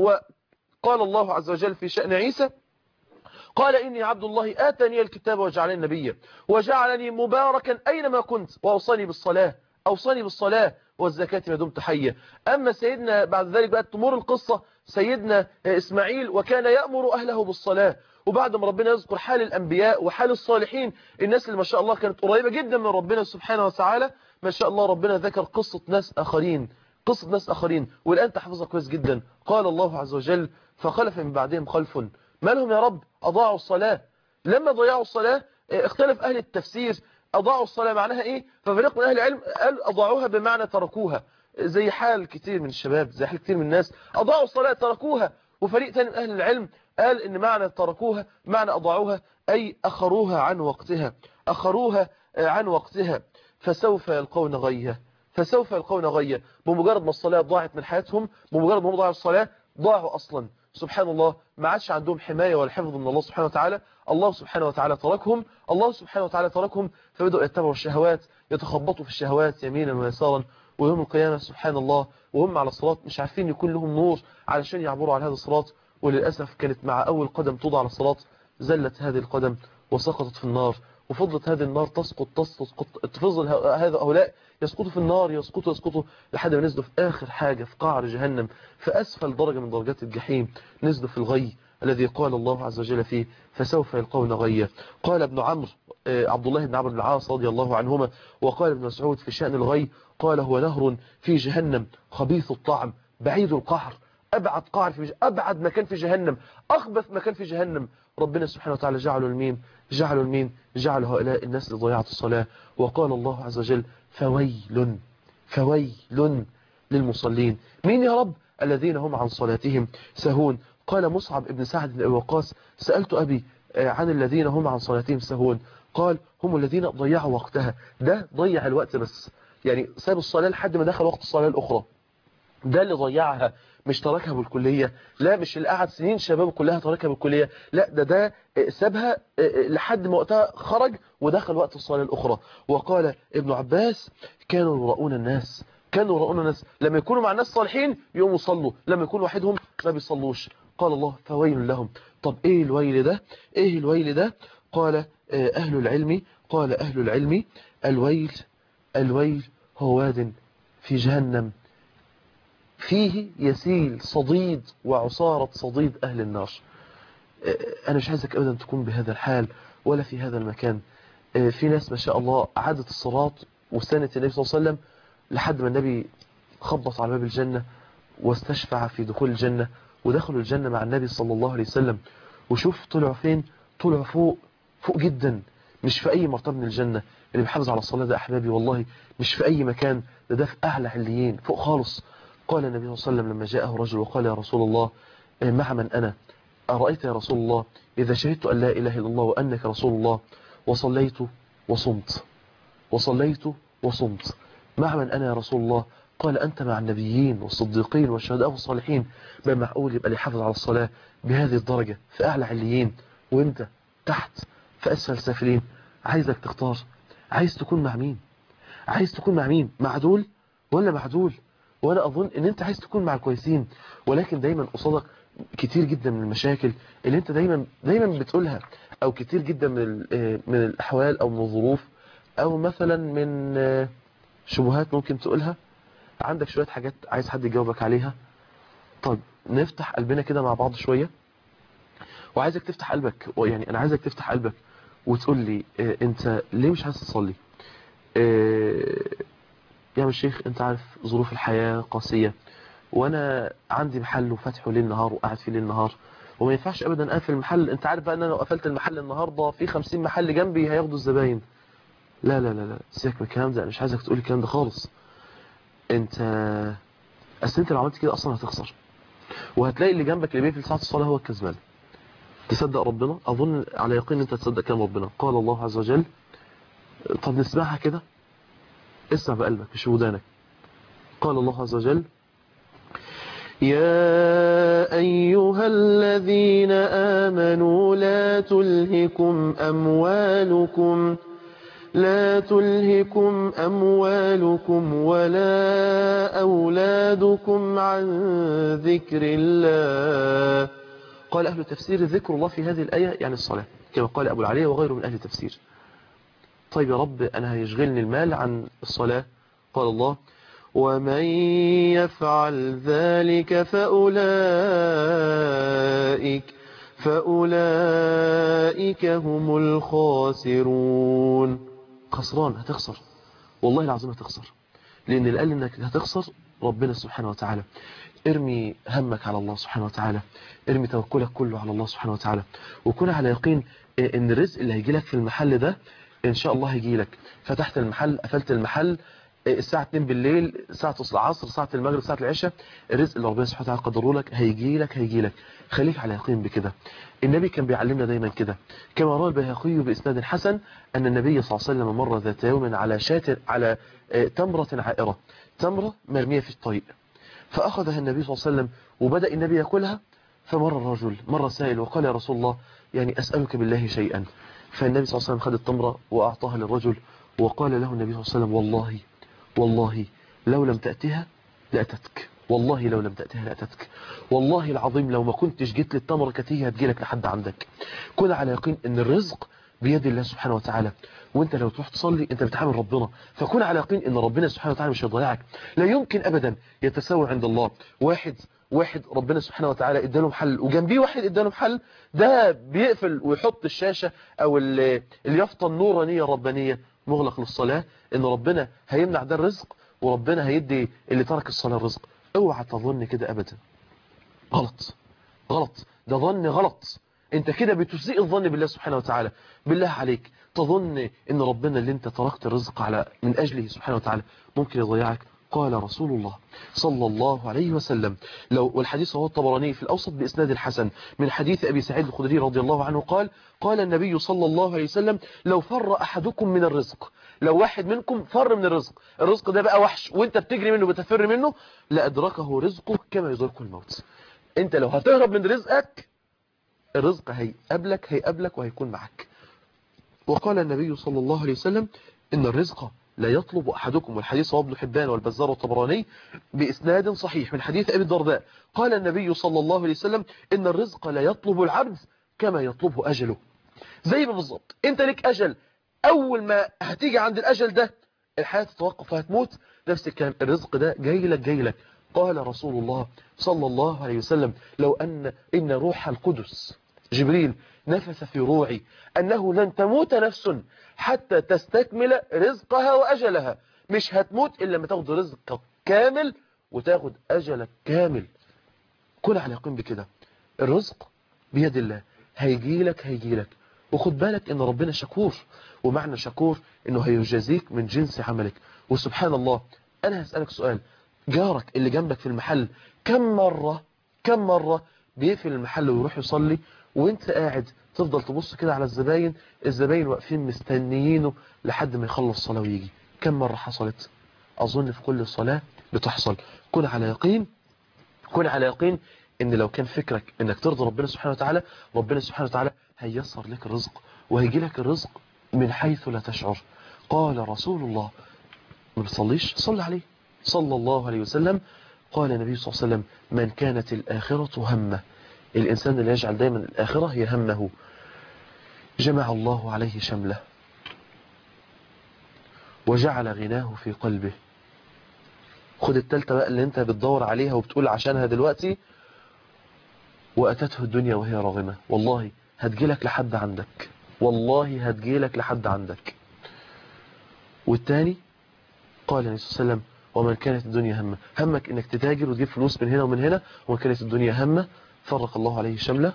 وقال الله عز وجل في شأن عيسى قال إني عبد الله آتني الكتاب وجعلني نبيا وجعلني مباركا أينما كنت وأوصاني بالصلاة أوصاني بالصلاة والزكاة ما دمت حيا أما سيدنا بعد ذلك بقى تمر القصة سيدنا إسماعيل وكان يأمر أهله بالصلاة وبعد ما ربنا يذكر حال الأنبياء وحال الصالحين الناس اللي ما شاء الله كانت قريبة جدا من ربنا سبحانه وتعالى ما شاء الله ربنا ذكر قصة ناس آخرين قصة ناس آخرين والآن تحفظها كويس جدا قال الله عز وجل فخلف من بعدهم خلف ما لهم يا رب أضاعوا الصلاة لما ضيعوا الصلاة اختلف أهل التفسير أضاعوا الصلاة معناها إيه ففريق من أهل العلم قال أضاعوها بمعنى تركوها زي حال كتير من الشباب زي حال كتير من الناس أضاعوا الصلاة تركوها وفريق ثاني من أهل العلم قال إن معنى تركوها معنى أضاعوها أي أخروها عن وقتها أخروها عن وقتها فسوف يلقون غيه فسوف يلقون غيه بمجرد ما الصلاة ضاعت من حياتهم بمجرد ما ضاعوا الصلاة ضاعوا أصلا سبحان الله ما عادش عندهم حماية ولا حفظ من الله سبحانه وتعالى الله سبحانه وتعالى تركهم الله سبحانه وتعالى تركهم فبدأوا يتبعوا الشهوات يتخبطوا في الشهوات يمينا ويسارا ويوم القيامة سبحان الله وهم على الصراط مش عارفين يكون لهم نور علشان يعبروا على هذا الصراط وللأسف كانت مع أول قدم توضع على الصلاة زلت هذه القدم وسقطت في النار وفضلت هذه النار تسقط تسقط تفضل هذا هؤلاء يسقطوا في النار يسقطوا يسقطوا لحد ما نزلوا في آخر حاجة في قعر جهنم في أسفل درجة من درجات الجحيم نزلوا في الغي الذي قال الله عز وجل فيه فسوف يلقون غيا قال ابن عمرو عبد الله بن عمرو بن العاص رضي الله عنهما وقال ابن مسعود في شأن الغي قال هو نهر في جهنم خبيث الطعم بعيد القعر أبعد قعر في أبعد مكان في جهنم أخبث مكان في جهنم ربنا سبحانه وتعالى جعلوا المين جعلوا المين جعل هؤلاء الناس اللي ضيعت الصلاة وقال الله عز وجل فويل فويل للمصلين مين يا رب الذين هم عن صلاتهم سهون قال مصعب بن سعد بن وقاص سألت أبي عن الذين هم عن صلاتهم سهون قال هم الذين ضيعوا وقتها ده ضيع الوقت بس يعني ساب الصلاة لحد ما دخل وقت الصلاة الأخرى ده اللي ضيعها مش تركها بالكلية لا مش اللي قعد سنين شباب كلها تركها بالكلية لا ده ده سابها لحد ما وقتها خرج ودخل وقت الصلاة الأخرى وقال ابن عباس كانوا يراؤون الناس كانوا يراؤون الناس لما يكونوا مع الناس صالحين يقوموا يصلوا لما يكونوا وحدهم ما بيصلوش قال الله فويل لهم طب ايه الويل ده ايه الويل ده قال اهل العلم قال اهل العلم الويل الويل هو واد في جهنم فيه يسيل صديد وعصارة صديد أهل النار أنا مش عايزك أبدا تكون بهذا الحال ولا في هذا المكان في ناس ما شاء الله عادت الصلاة وسنة النبي صلى الله عليه وسلم لحد ما النبي خبط على باب الجنة واستشفع في دخول الجنة ودخلوا الجنة مع النبي صلى الله عليه وسلم وشوف طلعوا فين طلعوا فوق فوق جدا مش في أي مرتبة من الجنة اللي بيحافظ على الصلاة ده أحبابي والله مش في أي مكان ده ده في أعلى عليين فوق خالص قال النبي صلى الله عليه وسلم لما جاءه رجل وقال يا رسول الله مع من أنا أرأيت يا رسول الله إذا شهدت أن لا إله إلا الله وأنك رسول الله وصليت وصمت وصليت وصمت مع من أنا يا رسول الله قال أنت مع النبيين والصديقين والشهداء والصالحين ما معقول يبقى لي حافظ على الصلاة بهذه الدرجة في أعلى عليين وانت تحت في أسفل سافلين عايزك تختار عايز تكون مع مين عايز تكون مع مين مع دول ولا مع دول وانا اظن ان انت عايز تكون مع الكويسين ولكن دايما قصادك كتير جدا من المشاكل اللي انت دايما دايما بتقولها او كتير جدا من من الاحوال او من الظروف او مثلا من شبهات ممكن تقولها عندك شوية حاجات عايز حد يجاوبك عليها طب نفتح قلبنا كده مع بعض شوية وعايزك تفتح قلبك يعني انا عايزك تفتح قلبك وتقول لي اه انت ليه مش عايز تصلي اه يا الشيخ انت عارف ظروف الحياة قاسية وانا عندي محل وفاتحه ليل نهار وقاعد فيه ليل نهار وما ينفعش ابدا اقفل المحل انت عارف بقى ان انا لو قفلت المحل النهارده في 50 محل جنبي هياخدوا الزباين لا لا لا لا سيبك من الكلام ده انا مش عايزك تقول الكلام ده خالص انت اصل انت لو عملت كده اصلا هتخسر وهتلاقي اللي جنبك اللي بيقفل ساعه الصلاه هو الكسبان تصدق ربنا اظن على يقين انت تصدق كلام ربنا قال الله عز وجل طب نسمعها كده اسمع بقلبك مش بودانك قال الله عز وجل يا أيها الذين آمنوا لا تلهكم أموالكم لا تلهكم أموالكم ولا أولادكم عن ذكر الله قال أهل التفسير ذكر الله في هذه الآية يعني الصلاة كما قال أبو العلي وغيره من أهل التفسير طيب يا رب أنا هيشغلني المال عن الصلاة قال الله ومن يفعل ذلك فأولئك فأولئك هم الخاسرون خسران هتخسر والله العظيم هتخسر لأن اللي قال إنك هتخسر ربنا سبحانه وتعالى ارمي همك على الله سبحانه وتعالى ارمي توكلك كله على الله سبحانه وتعالى وكن على يقين ان الرزق اللي هيجي لك في المحل ده ان شاء الله هيجي لك فتحت المحل قفلت المحل الساعة 2 بالليل ساعة العصر ساعة المغرب ساعة العشاء الرزق اللي ربنا سبحانه وتعالى قدره لك هيجي لك هيجي لك خليك على يقين بكده النبي كان بيعلمنا دايما كده كما روى البيهقي بإسناد حسن أن النبي صلى الله عليه وسلم مر ذات يوم على شاة على تمرة عائرة تمرة مرمية في الطريق فأخذها النبي صلى الله عليه وسلم وبدأ النبي يأكلها فمر الرجل مر سائل وقال يا رسول الله يعني أسألك بالله شيئا فالنبي صلى الله عليه وسلم خد التمرة وأعطاها للرجل وقال له النبي صلى الله عليه وسلم والله والله لو لم تأتها لأتتك والله لو لم تأتيها لأتتك والله العظيم لو ما كنتش جيت للتمرة كانت هي هتجيلك لحد عندك كن على يقين ان الرزق بيد الله سبحانه وتعالى وانت لو تروح تصلي انت بتعامل ربنا فكن على يقين ان ربنا سبحانه وتعالى مش هيضيعك لا يمكن ابدا يتساوى عند الله واحد واحد ربنا سبحانه وتعالى اداله محل وجنبيه واحد اداله محل ده بيقفل ويحط الشاشة او ال- اليافطة النورانية الربانية مغلق للصلاة ان ربنا هيمنع ده الرزق وربنا هيدي اللي ترك الصلاة الرزق اوعى تظن كده ابدا غلط غلط ده ظن غلط انت كده بتسيء الظن بالله سبحانه وتعالى بالله عليك تظن ان ربنا اللي انت تركت الرزق على من اجله سبحانه وتعالى ممكن يضيعك قال رسول الله صلى الله عليه وسلم لو والحديث هو الطبراني في الأوسط بإسناد الحسن من حديث أبي سعيد الخدري رضي الله عنه قال قال النبي صلى الله عليه وسلم لو فر أحدكم من الرزق لو واحد منكم فر من الرزق الرزق ده بقى وحش وانت بتجري منه بتفر منه لأدركه رزقه كما يدركه الموت انت لو هتهرب من رزقك الرزق هيقابلك هيقابلك وهيكون معك وقال النبي صلى الله عليه وسلم إن الرزق لا يطلب أحدكم والحديث هو ابن حبان والبزار والطبراني بإسناد صحيح من حديث أبي الدرداء قال النبي صلى الله عليه وسلم إن الرزق لا يطلب العبد كما يطلبه أجله زي ما بالظبط انت لك أجل أول ما هتيجي عند الأجل ده الحياة تتوقف وهتموت نفس الكلام الرزق ده جاي لك جاي لك قال رسول الله صلى الله عليه وسلم لو أن إن روح القدس جبريل نفث في روعي أنه لن تموت نفس حتى تستكمل رزقها وأجلها مش هتموت إلا لما تاخد رزقك كامل وتاخد أجلك كامل كل على يقين بكده الرزق بيد الله هيجيلك هيجيلك وخد بالك ان ربنا شكور ومعنى شكور انه هيجازيك من جنس عملك وسبحان الله انا هسألك سؤال جارك اللي جنبك في المحل كم مرة كم مرة بيقفل المحل ويروح يصلي وانت قاعد تفضل تبص كده على الزباين الزباين واقفين مستنيينه لحد ما يخلص صلاة ويجي كم مرة حصلت اظن في كل صلاة بتحصل كن على يقين كن على يقين ان لو كان فكرك انك ترضي ربنا سبحانه وتعالى ربنا سبحانه وتعالى هيسر لك الرزق وهيجي لك الرزق من حيث لا تشعر قال رسول الله ما بتصليش صلى عليه صلى الله عليه وسلم قال النبي صلى الله عليه وسلم من كانت الآخرة همه الإنسان اللي يجعل دايما الآخرة هي همه جمع الله عليه شمله وجعل غناه في قلبه خد التالتة بقى اللي انت بتدور عليها وبتقول عشانها دلوقتي وأتته الدنيا وهي راغمة والله هتجيلك لحد عندك والله هتجيلك لحد عندك والتاني قال النبي صلى الله عليه وسلم ومن كانت الدنيا همه همك انك تتاجر وتجيب فلوس من هنا ومن هنا ومن كانت الدنيا همه فرق الله عليه شمله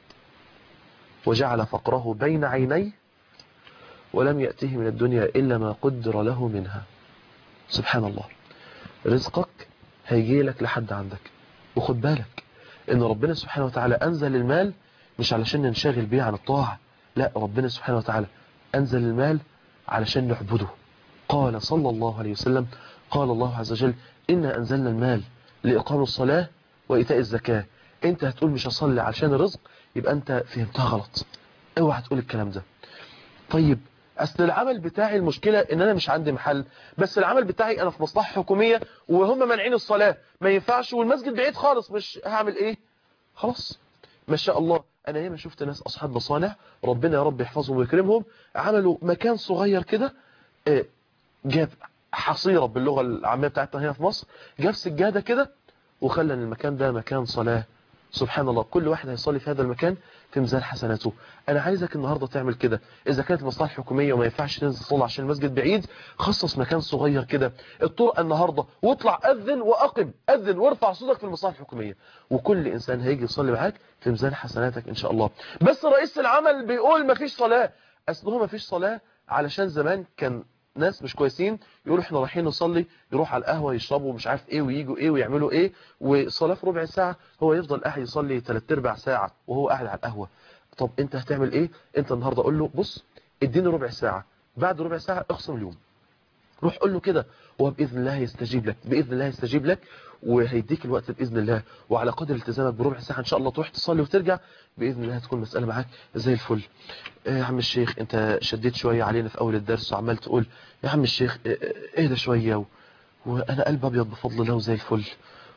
وجعل فقره بين عينيه ولم يأته من الدنيا إلا ما قدر له منها سبحان الله رزقك هيجي لك لحد عندك وخد بالك ان ربنا سبحانه وتعالى أنزل المال مش علشان ننشغل بيه عن الطاعة لا ربنا سبحانه وتعالى أنزل المال علشان نعبده قال صلى الله عليه وسلم قال الله عز وجل إنا أنزلنا المال لإقام الصلاة وإيتاء الزكاة أنت هتقول مش هصلي عشان الرزق يبقى أنت فهمتها غلط اوعى تقول الكلام ده طيب أصل العمل بتاعي المشكلة إن أنا مش عندي محل بس العمل بتاعي أنا في مصلحة حكومية وهم مانعين الصلاة ما ينفعش والمسجد بعيد خالص مش هعمل إيه خلاص ما شاء الله أنا ياما شفت ناس أصحاب مصانع ربنا يا رب يحفظهم ويكرمهم عملوا مكان صغير كده آه، جاب حصيرة باللغة العامية بتاعتنا هنا في مصر جاب سجادة كده وخلى ان المكان ده مكان صلاة سبحان الله كل واحد هيصلي في هذا المكان في ميزان حسناته انا عايزك النهاردة تعمل كده اذا كانت المصلحة الحكومية وما ينفعش تنزل تصلي عشان المسجد بعيد خصص مكان صغير كده الطرق النهاردة واطلع اذن واقم اذن وارفع صوتك في المصلحة الحكومية وكل انسان هيجي يصلي معاك في ميزان حسناتك ان شاء الله بس رئيس العمل بيقول ما فيش صلاة اصل هو ما فيش صلاة علشان زمان كان ناس مش كويسين يقولوا احنا رايحين نصلي يروح على القهوة يشربوا مش عارف ايه وييجوا ايه ويعملوا ايه والصلاة في ربع ساعة هو يفضل قاعد يصلي ثلاث ارباع ساعة وهو قاعد على القهوة طب انت هتعمل ايه انت النهاردة قول له بص اديني ربع ساعة بعد ربع ساعة اخصم اليوم روح قول له كده وبإذن الله يستجيب لك بإذن الله يستجيب لك وهيديك الوقت بإذن الله وعلى قدر التزامك بربع ساعة إن شاء الله تروح تصلي وترجع بإذن الله هتكون مسألة معاك زي الفل يا عم الشيخ انت شديت شوية علينا في أول الدرس وعمال تقول يا عم الشيخ اهدى شوية و... وأنا قلب أبيض بفضل الله وزي الفل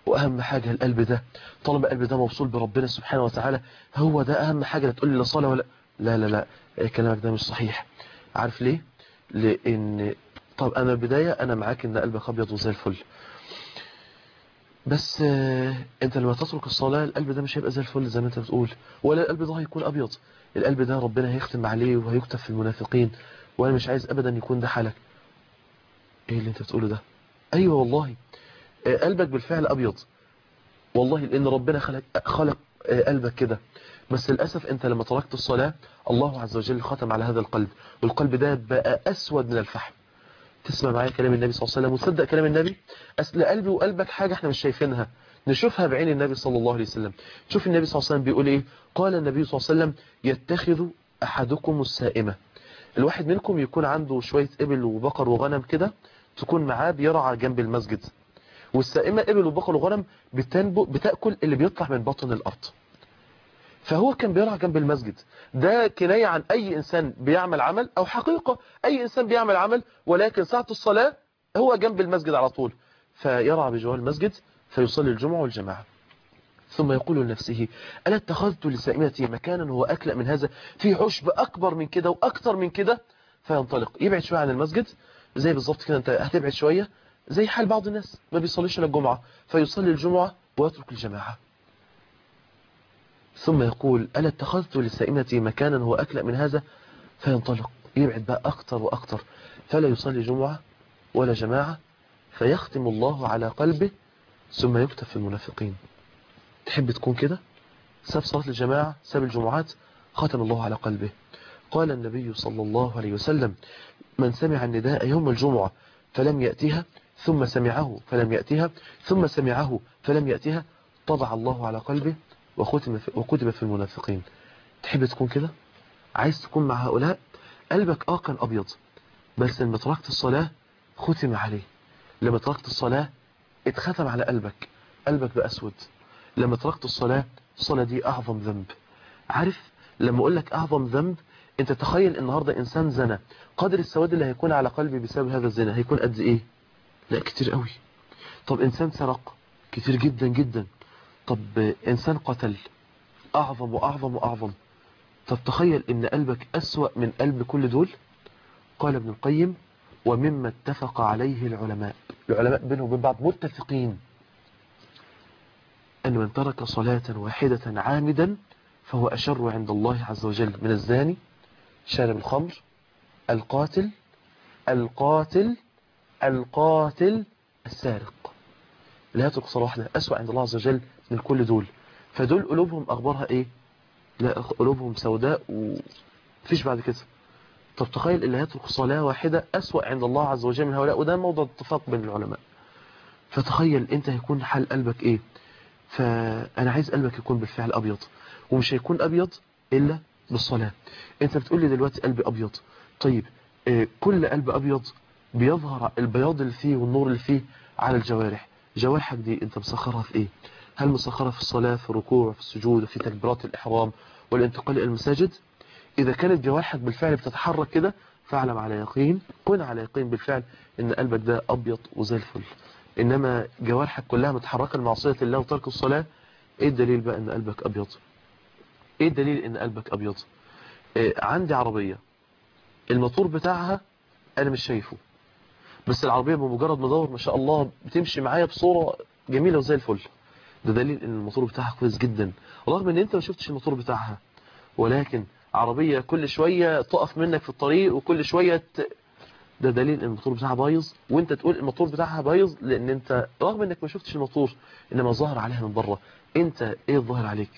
واهم حاجة القلب ده طالما القلب ده موصول بربنا سبحانه وتعالى هو ده اهم حاجة لا تقول لي لا صلاة ولا لا لا لا إيه كلامك ده مش صحيح عارف ليه لان طب انا البداية انا معاك ان قلبك ابيض وزي الفل بس آه، انت لما تترك الصلاة القلب ده مش هيبقى زي الفل زي ما انت بتقول ولا القلب ده هيكون ابيض القلب ده ربنا هيختم عليه وهيكتب في المنافقين وانا مش عايز ابدا يكون ده حالك ايه اللي انت بتقوله ده ايوه والله آه، قلبك بالفعل ابيض والله لان ربنا خلق خلق آه، قلبك كده بس للاسف انت لما تركت الصلاة الله عز وجل ختم على هذا القلب والقلب ده بقى اسود من الفحم تسمع معايا كلام النبي صلى الله عليه وسلم وتصدق كلام النبي اصل قلبي وقلبك حاجة احنا مش شايفينها نشوفها بعين النبي صلى الله عليه وسلم شوف النبي صلى الله عليه وسلم بيقول ايه قال النبي صلى الله عليه وسلم يتخذ احدكم السائمة الواحد منكم يكون عنده شوية ابل وبقر وغنم كده تكون معاه بيرعى جنب المسجد والسائمة ابل وبقر وغنم بتنبو بتأكل اللي بيطلع من بطن الأرض فهو كان بيرعى جنب المسجد ده كناية عن أي إنسان بيعمل عمل أو حقيقة أي إنسان بيعمل عمل ولكن ساعة الصلاة هو جنب المسجد على طول فيرعى بجوار المسجد فيصلي الجمعة والجماعة ثم يقول لنفسه ألا اتخذت لسائمتي مكانا هو أكلأ من هذا في عشب أكبر من كده وأكثر من كده فينطلق يبعد شوية عن المسجد زي بالظبط كده أنت هتبعد شوية زي حال بعض الناس ما بيصليش إلا الجمعة فيصلي الجمعة ويترك الجماعة ثم يقول ألا اتخذت لسائمتي مكانا هو أكلأ من هذا فينطلق يبعد بقى أكتر وأكتر فلا يصلي جمعة ولا جماعة فيختم الله على قلبه ثم يكتب في المنافقين تحب تكون كده ساب صلاة الجماعة ساب الجمعات ختم الله على قلبه قال النبي صلى الله عليه وسلم من سمع النداء يوم الجمعة فلم يأتيها ثم سمعه فلم يأتيها ثم سمعه فلم يأتيها طبع الله على قلبه وختم في وكتب في المنافقين تحب تكون كده عايز تكون مع هؤلاء قلبك اه كان ابيض بس لما تركت الصلاة ختم عليه لما تركت الصلاة اتختم على قلبك قلبك بقى اسود لما تركت الصلاة الصلاة دي اعظم ذنب عارف لما اقول لك اعظم ذنب انت تخيل النهاردة انسان زنى قدر السواد اللي هيكون على قلبي بسبب هذا الزنا هيكون قد ايه لا كتير قوي طب انسان سرق كتير جدا جدا طب انسان قتل اعظم واعظم واعظم طب تخيل ان قلبك اسوأ من قلب كل دول قال ابن القيم ومما اتفق عليه العلماء العلماء بينهم وبين بعض متفقين ان من ترك صلاة واحدة عامدا فهو اشر عند الله عز وجل من الزاني شارب الخمر القاتل القاتل القاتل السارق لا يترك صلاة واحدة أسوأ عند الله عز وجل من كل دول فدول قلوبهم أخبارها إيه لا قلوبهم سوداء وفيش بعد كده طب تخيل اللي هيترك صلاة واحدة أسوأ عند الله عز وجل من هؤلاء وده موضع اتفاق بين العلماء فتخيل انت هيكون حال قلبك ايه فانا عايز قلبك يكون بالفعل ابيض ومش هيكون ابيض الا بالصلاة انت بتقول لي دلوقتي قلبي ابيض طيب آه، كل قلب ابيض بيظهر البياض اللي فيه والنور اللي فيه على الجوارح جوارحك دي انت مسخرها في ايه هل مسخرها في الصلاة في الركوع في السجود في تكبيرات الاحرام والانتقال الى المساجد اذا كانت جوارحك بالفعل بتتحرك كده فاعلم على يقين كن على يقين بالفعل ان قلبك ده ابيض وزي الفل انما جوارحك كلها متحركه لمعصيه الله وترك الصلاه ايه الدليل بقى ان قلبك ابيض ايه الدليل ان قلبك ابيض إيه عندي عربيه الموتور بتاعها انا مش شايفه بس العربيه بمجرد ما ادور ما شاء الله بتمشي معايا بصوره جميله وزي الفل ده دليل ان الموتور بتاعها كويس جدا رغم ان انت ما شفتش الموتور بتاعها ولكن عربية كل شوية تقف منك في الطريق وكل شوية ت... ده دليل ان الموتور بتاعها بايظ وانت تقول الموتور بتاعها بايظ لان انت رغم انك ما شفتش الموتور انما ظاهر عليها من بره انت ايه الظاهر عليك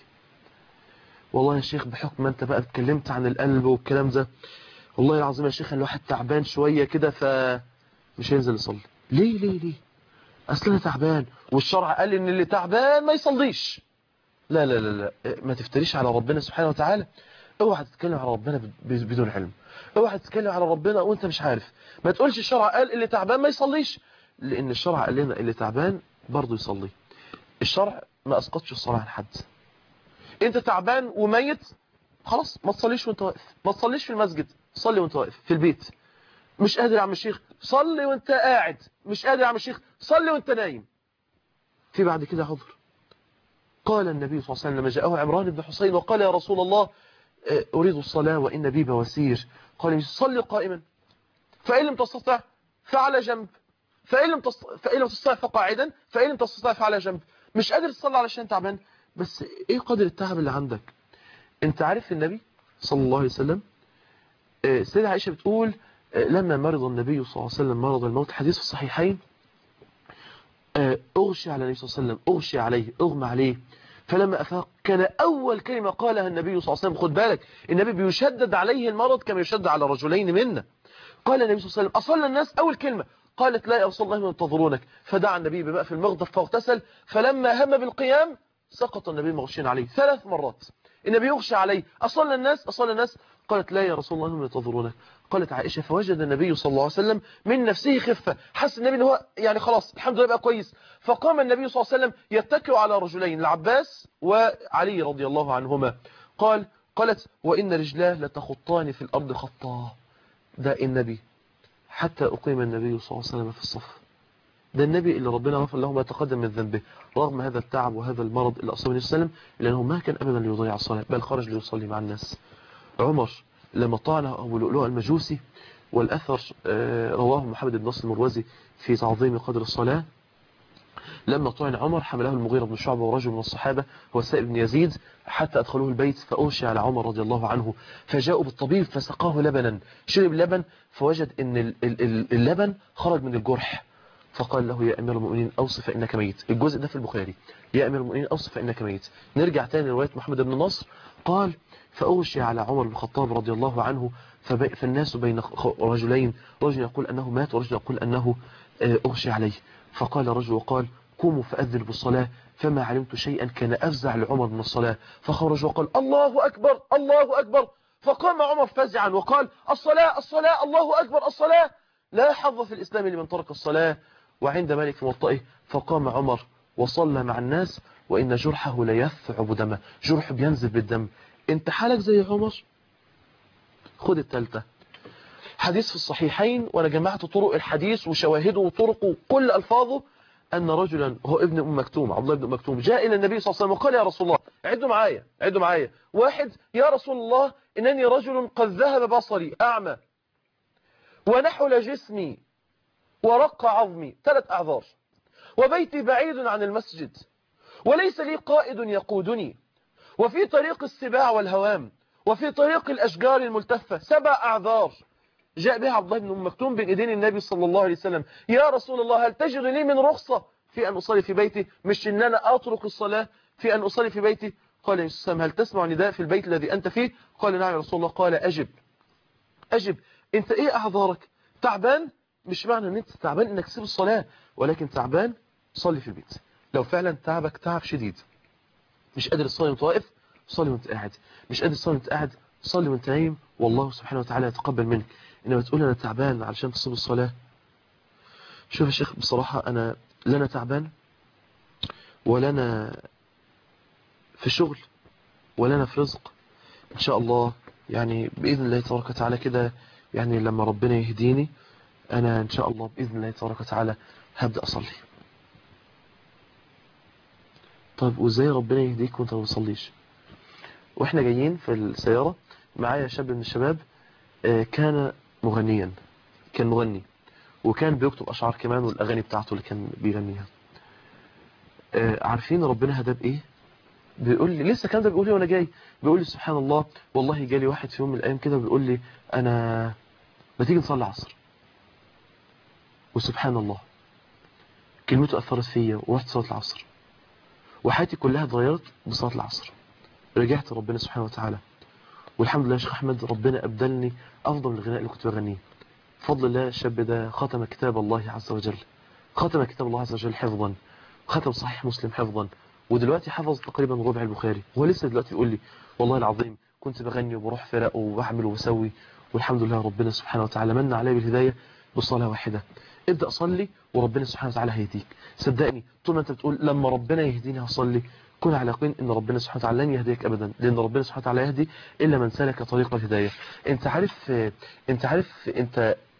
والله يا شيخ بحكم ما انت بقى اتكلمت عن القلب والكلام ده والله العظيم يا شيخ الواحد تعبان شوية كده ف مش هينزل يصلي ليه ليه ليه اصل انا تعبان والشرع قال ان اللي تعبان ما يصليش لا لا لا لا ما تفتريش على ربنا سبحانه وتعالى اوعى تتكلم على ربنا ب- بدون علم اوعى تتكلم على ربنا وانت مش عارف ما تقولش الشرع قال اللي تعبان ما يصليش لان الشرع قال لنا اللي تعبان برضه يصلي الشرع ما اسقطش الصلاه عن حد انت تعبان وميت خلاص ما تصليش وانت واقف ما تصليش في المسجد صلي وانت واقف في البيت مش قادر يا عم الشيخ صلي وانت قاعد مش قادر يا عم الشيخ صلي وانت نايم في بعد كده عذر قال النبي صلى الله عليه وسلم لما جاءه عمران بن حسين وقال يا رسول الله أريد الصلاة وإن بي بواسير قال صل قائما فإن لم تستطع فعلى جنب فإن لم تستطع, فإن لم تستطع فقاعدا فإن لم تستطع فعلى جنب مش قادر تصلي علشان تعبان بس إيه قدر التعب اللي عندك أنت عارف النبي صلى الله عليه وسلم سيدة عائشة بتقول لما مرض النبي صلى الله عليه وسلم مرض الموت حديث في الصحيحين أغشي على النبي صلى الله عليه وسلم أغشي عليه أغمى عليه فلما أفاق كان أول كلمة قالها النبي صلى الله عليه وسلم خد بالك النبي بيشدد عليه المرض كما يشدد على رجلين منا قال النبي صلى الله عليه وسلم أصلى الناس أول كلمة قالت لا يا رسول الله ينتظرونك فدعا النبي بماء في المغضب فاغتسل فلما هم بالقيام سقط النبي مغشين عليه ثلاث مرات النبي يغشى عليه أصلى الناس أصلى الناس قالت لا يا رسول الله هم ينتظرونك قالت عائشة فوجد النبي صلى الله عليه وسلم من نفسه خفة حس النبي ان هو يعني خلاص الحمد لله بقى كويس فقام النبي صلى الله عليه وسلم يتكئ على رجلين العباس وعلي رضي الله عنهما قال قالت وإن رجلاه لتخطان في الأرض خطا ده النبي حتى أقيم النبي صلى الله عليه وسلم في الصف ده النبي اللي ربنا غفر له ما تقدم من ذنبه رغم هذا التعب وهذا المرض اللي أصاب النبي صلى الله عليه وسلم لأنه ما كان أبدا ليضيع الصلاة بل خرج ليصلي مع الناس عمر لما طعن أبو لؤلؤ المجوسي والأثر رواه محمد بن نصر المروزي في تعظيم قدر الصلاة لما طعن عمر حمله المغيرة بن شعبة ورجل من الصحابة هو السائب بن يزيد حتى أدخلوه البيت فأوشي على عمر رضي الله عنه فجاءوا بالطبيب فسقاه لبنا شرب لبن فوجد أن اللبن خرج من الجرح فقال له يا أمير المؤمنين أوصف فإنك ميت الجزء ده في البخاري يا أمير المؤمنين أوصف فإنك ميت نرجع تاني لرواية محمد بن نصر قال فأغشي على عمر بن الخطاب رضي الله عنه فالناس بين رجلين رجل يقول أنه مات ورجل يقول أنه أغشي عليه فقال رجل وقال قوموا فأذن بالصلاة فما علمت شيئا كان أفزع لعمر من الصلاة فخرج وقال الله أكبر الله أكبر فقام عمر فزعا وقال الصلاة الصلاة الله أكبر الصلاة لا حظ في الإسلام لمن ترك الصلاة وعند مالك في موطئه فقام عمر وصلى مع الناس وإن جرحه ليثعب دمه جرح بينزل بالدم انت حالك زي عمر خد التالتة حديث في الصحيحين وانا جمعت طرق الحديث وشواهده وطرقه وكل الفاظه ان رجلا هو ابن ام مكتوم عبد الله بن ام مكتوم جاء الى النبي صلى الله عليه وسلم وقال يا رسول الله عدوا معايا عدوا معايا واحد يا رسول الله انني رجل قد ذهب بصري اعمى ونحل جسمي ورق عظمي ثلاث اعذار وبيتي بعيد عن المسجد وليس لي قائد يقودني وفي طريق السباع والهوام وفي طريق الأشجار الملتفة سبع أعذار جاء بها عبد الله بن أم مكتوم بين إيدين النبي صلى الله عليه وسلم يا رسول الله هل تجد لي من رخصة في أن أصلي في بيتي مش إن أنا أترك الصلاة في أن أصلي في بيتي قال يا سلام هل تسمع نداء في البيت الذي أنت فيه قال نعم يا رسول الله قال أجب أجب أنت إيه أعذارك تعبان مش معنى أن أنت تعبان أنك تسيب الصلاة ولكن تعبان صلي في البيت لو فعلا تعبك تعب شديد مش قادر تصلي وانت واقف صلي وانت قاعد مش قادر تصلي وانت قاعد صلي وانت نايم والله سبحانه وتعالى يتقبل منك انما تقول انا تعبان علشان تصيب الصلاه شوف يا شيخ بصراحه انا لا انا تعبان ولا انا في شغل ولا انا في رزق ان شاء الله يعني باذن الله تبارك وتعالى كده يعني لما ربنا يهديني انا ان شاء الله باذن الله تبارك وتعالى هبدا اصلي طيب وازاي ربنا يهديك وانت ما بتصليش واحنا جايين في السيارة معايا شاب من الشباب كان مغنيا كان مغني وكان بيكتب أشعار كمان والأغاني بتاعته اللي كان بيغنيها عارفين ربنا هدى بإيه بيقول لي لسه كان ده بيقول لي وانا جاي بيقول لي سبحان الله والله جالي واحد في يوم من الايام كده بيقول لي انا ما تيجي نصلي العصر وسبحان الله كلمته اثرت فيا ورحت صلاه العصر وحياتي كلها اتغيرت بصلاه العصر رجعت ربنا سبحانه وتعالى والحمد لله يا شيخ احمد ربنا ابدلني افضل من الغناء اللي كنت بغنيه بفضل الله الشاب ده ختم كتاب الله عز وجل ختم كتاب الله عز وجل حفظا ختم صحيح مسلم حفظا ودلوقتي حفظ تقريبا ربع البخاري هو لسه دلوقتي بيقول لي والله العظيم كنت بغني وبروح فرق وبعمل وبسوي والحمد لله ربنا سبحانه وتعالى من علي بالهدايه بصلاه واحده ابدا صلي وربنا سبحانه وتعالى هيهديك صدقني طول ما انت بتقول لما ربنا يهديني هصلي كن على يقين ان ربنا سبحانه وتعالى لن يهديك ابدا لان ربنا سبحانه وتعالى يهدي الا من سلك طريق الهدايه انت عارف انت عارف انت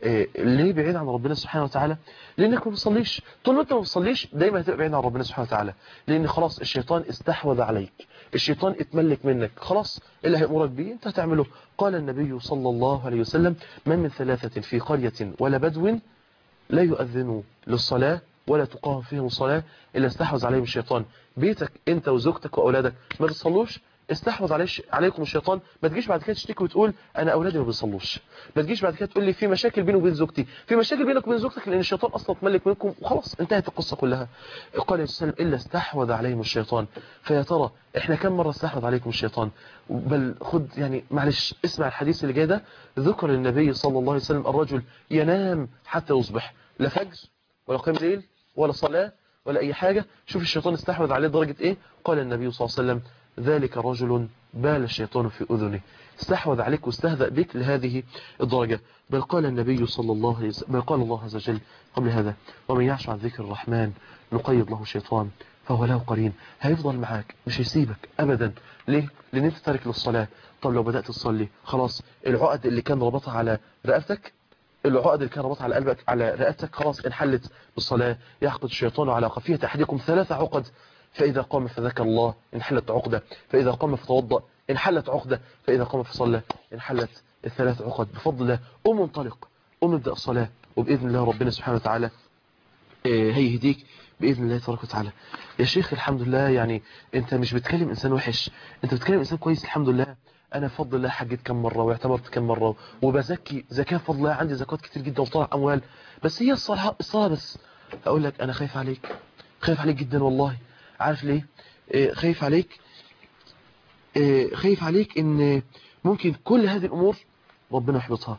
إيه ليه بعيد عن ربنا سبحانه وتعالى لانك ما بتصليش طول ما انت ما بتصليش دايما هتبقى بعيد عن ربنا سبحانه وتعالى لان خلاص الشيطان استحوذ عليك الشيطان اتملك منك خلاص اللي هيأمرك بيه انت هتعمله قال النبي صلى الله عليه وسلم من من ثلاثة في قرية ولا بدو لا يؤذنوا للصلاة ولا تقام فيهم الصلاة إلا استحوذ عليهم الشيطان بيتك انت وزوجتك وأولادك ما بتصلوش استحوذ عليش عليكم الشيطان ما تجيش بعد كده تشتكي وتقول انا اولادي ما بيصلوش ما تجيش بعد كده تقول لي في مشاكل بيني وبين زوجتي في مشاكل بينك وبين زوجتك لان الشيطان اصلا اتملك منكم وخلاص انتهت القصه كلها قال عليه السلام الا استحوذ عليهم الشيطان فيا ترى احنا كم مره استحوذ عليكم الشيطان بل خد يعني معلش اسمع الحديث اللي جاي ده ذكر النبي صلى الله عليه وسلم الرجل ينام حتى يصبح لا فجر ولا قيام ليل ولا صلاه ولا اي حاجه شوف الشيطان استحوذ عليه درجه ايه قال النبي صلى الله عليه وسلم ذلك رجل بال الشيطان في أذنه استحوذ عليك واستهزأ بك لهذه الدرجة بل قال النبي صلى الله عليه وسلم بل قال الله عز وجل قبل هذا ومن يعش عن ذكر الرحمن نقيض له شيطان فهو له قرين هيفضل معاك مش هيسيبك أبدا ليه؟ لأن أنت تارك للصلاة طب لو بدأت تصلي خلاص العقد اللي كان ربطها على رقبتك العقد اللي كان ربطها على قلبك على رقبتك خلاص انحلت بالصلاة يعقد الشيطان على قفية أحدكم ثلاث عقد فإذا قام فذكر الله انحلت عقدة فإذا قام فتوضأ انحلت عقدة فإذا قام فصلى انحلت الثلاث عقد بفضل الله قم انطلق قم ابدأ الصلاة وبإذن الله ربنا سبحانه وتعالى هيهديك بإذن الله تبارك وتعالى يا شيخ الحمد لله يعني انت مش بتكلم انسان وحش انت بتكلم انسان كويس الحمد لله انا بفضل الله حجيت كم مرة واعتمرت كم مرة وبزكي زكاة بفضل الله عندي زكوات كتير جدا وطلع اموال بس هي الصلاة الصلاة بس اقول لك انا خايف عليك خايف عليك جدا والله عارف ليه إيه خايف عليك إيه خايف عليك ان ممكن كل هذه الامور ربنا يحبطها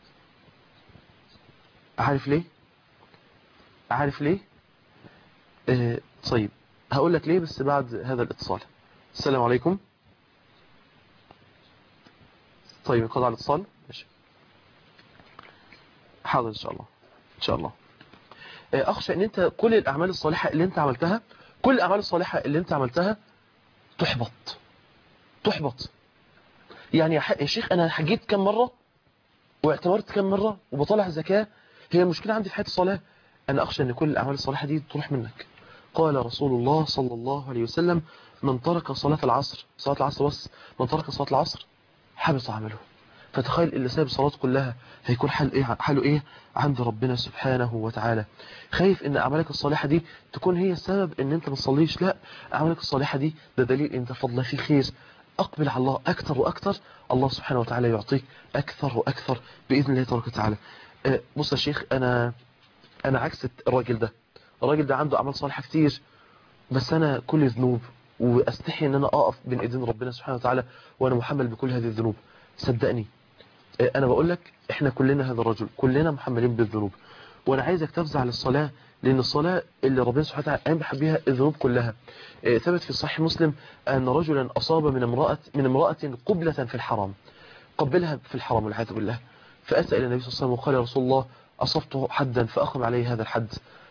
عارف ليه عارف ليه إيه طيب هقول لك ليه بس بعد هذا الاتصال السلام عليكم طيب انقطع الاتصال ماشي حاضر ان شاء الله ان شاء الله اخشى ان انت كل الاعمال الصالحه اللي انت عملتها كل الأعمال الصالحة اللي انت عملتها تحبط تحبط يعني يا شيخ أنا حجيت كم مرة واعتمرت كم مرة وبطلع زكاة هي المشكلة عندي في حياة الصلاة أنا أخشى أن كل الأعمال الصالحة دي تروح منك قال رسول الله صلى الله عليه وسلم من ترك صلاة العصر صلاة العصر بس من ترك صلاة العصر حبط عمله فتخيل اللي ساب صلاته كلها هيكون حال ايه حاله ايه عند ربنا سبحانه وتعالى خايف ان اعمالك الصالحه دي تكون هي السبب ان انت ما تصليش لا اعمالك الصالحه دي ده دليل ان انت فضل في خير اقبل على الله اكثر واكثر الله سبحانه وتعالى يعطيك اكثر واكثر باذن الله تبارك وتعالى بص يا شيخ انا انا عكس الراجل ده الراجل ده عنده اعمال صالحه كتير بس انا كل ذنوب واستحي ان انا اقف بين ايدين ربنا سبحانه وتعالى وانا محمل بكل هذه الذنوب صدقني انا بقول لك احنا كلنا هذا الرجل كلنا محملين بالذنوب وانا عايزك تفزع للصلاة لان الصلاة اللي ربنا سبحانه وتعالى يمحى بها الذنوب كلها ثبت في صحيح مسلم ان رجلا اصاب من امرأة من امرأة قبلة في الحرام قبلها في الحرام والعياذ بالله فاتى الى النبي صلى الله عليه وسلم وقال يا رسول الله اصبت حدا فاقم عليه هذا الحد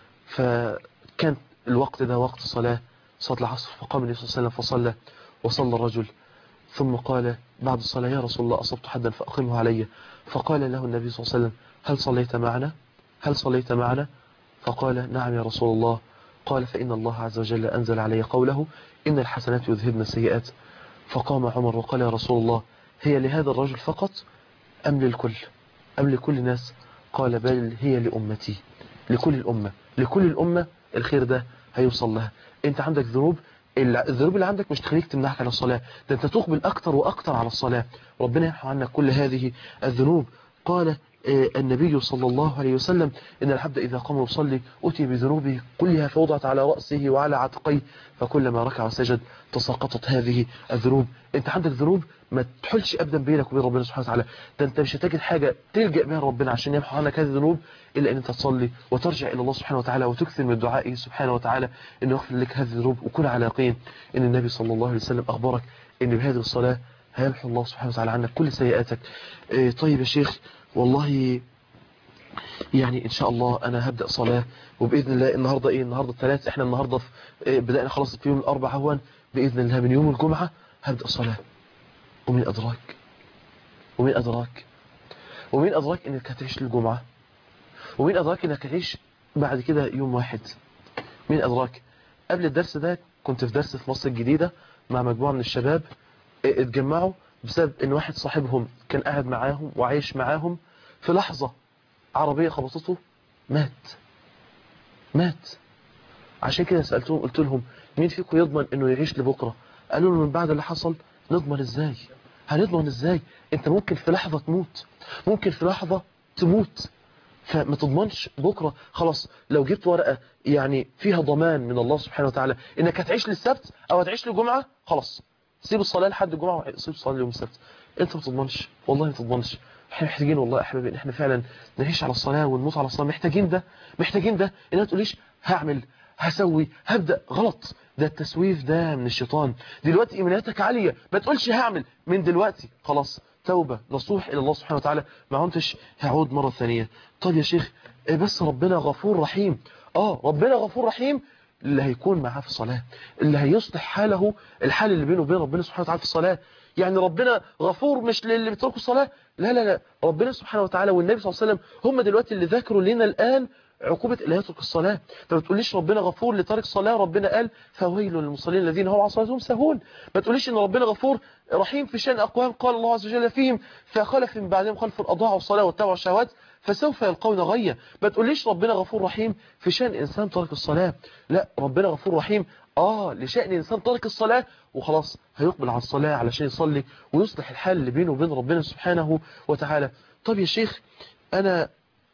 فكان الوقت ده وقت صلاة صلاة العصر فقام النبي صلى الله عليه وسلم فصلى وصلى الرجل ثم قال بعد الصلاة يا رسول الله أصبت حدا فأقمه علي فقال له النبي صلى الله عليه وسلم هل صليت معنا هل صليت معنا فقال نعم يا رسول الله قال فإن الله عز وجل أنزل علي قوله إن الحسنات يذهبن السيئات فقام عمر وقال يا رسول الله هي لهذا الرجل فقط أم للكل أم لكل الناس قال بل هي لأمتي لكل الأمة لكل الأمة الخير ده هيوصل لها انت عندك ذنوب الذنوب اللي عندك مش تخليك تمنعك عن الصلاة ده انت تقبل اكتر واكتر على الصلاة ربنا يمحو عنك كل هذه الذنوب قال النبي صلى الله عليه وسلم إن العبد إذا قام يصلي أتي بذنوبه كلها فوضعت على رأسه وعلى عاتقيه فكلما ركع وسجد تساقطت هذه الذنوب انت عندك ذنوب ما تحلش أبدا بينك وبين ربنا سبحانه وتعالى ده انت مش هتجد حاجة تلجأ بها ربنا عشان يمحو عنك هذه الذنوب إلا أن انت تصلي وترجع إلى الله سبحانه وتعالى وتكثر من دعائه سبحانه وتعالى أنه يغفر لك هذه الذنوب وكن على يقين أن النبي صلى الله عليه وسلم أخبرك أن بهذه الصلاة هيمحو الله سبحانه وتعالى عنك كل سيئاتك اه طيب يا شيخ والله يعني ان شاء الله انا هبدأ صلاة وبإذن الله النهاردة ايه النهاردة الثلاث احنا النهاردة في إيه بدأنا خلاص في يوم الاربع هون بإذن الله من يوم الجمعة هبدأ صلاة ومين ادراك ومين ادراك ومين ادراك انك هتعيش للجمعة ومين ادراك انك هتعيش بعد كده يوم واحد مين ادراك قبل الدرس ده كنت في درس في مصر الجديدة مع مجموعة من الشباب اتجمعوا بسبب ان واحد صاحبهم كان قاعد معاهم وعايش معاهم في لحظة عربية خبطته مات مات عشان كده سألتهم قلت لهم مين فيكم يضمن انه يعيش لبكرة قالوا له من بعد اللي حصل نضمن ازاي هنضمن ازاي انت ممكن في لحظة تموت ممكن في لحظة تموت فما تضمنش بكرة خلاص لو جبت ورقة يعني فيها ضمان من الله سبحانه وتعالى انك هتعيش للسبت او هتعيش للجمعة خلاص سيب الصلاة لحد الجمعة وسيب الصلاة ليوم السبت انت ما تضمنش والله ما تضمنش احنا محتاجين والله يا احبابي ان احنا فعلا نعيش على الصلاة ونموت على الصلاة محتاجين ده محتاجين ده ان ما تقوليش هعمل هسوي هبدأ غلط ده التسويف ده من الشيطان دلوقتي ايمانياتك عالية ما تقولش هعمل من دلوقتي خلاص توبة نصوح إلى الله سبحانه وتعالى ما عمتش هعود مرة ثانية طيب يا شيخ إيه بس ربنا غفور رحيم آه ربنا غفور رحيم اللي هيكون معاه في الصلاة اللي هيصلح حاله الحال اللي بينه وبين ربنا سبحانه وتعالى في الصلاة يعني ربنا غفور مش للي بيتركوا الصلاة لا لا لا ربنا سبحانه وتعالى والنبي صلى الله عليه وسلم هم دلوقتي اللي ذكروا لنا الآن عقوبة اللي يترك الصلاة انت ما تقوليش ربنا غفور لترك الصلاة ربنا قال فويل للمصلين الذين هم على صلاتهم سهون ما تقوليش ان ربنا غفور رحيم في شأن أقوام قال الله عز وجل فيهم فخلف من بعدهم خلف أضاعوا الصلاة واتبعوا الشهوات فسوف يلقون غيا ما تقوليش ربنا غفور رحيم في شأن إنسان ترك الصلاة لا ربنا غفور رحيم آه لشأن إنسان ترك الصلاة وخلاص هيقبل على الصلاة علشان يصلي ويصلح الحال اللي بينه وبين ربنا سبحانه وتعالى طب يا شيخ أنا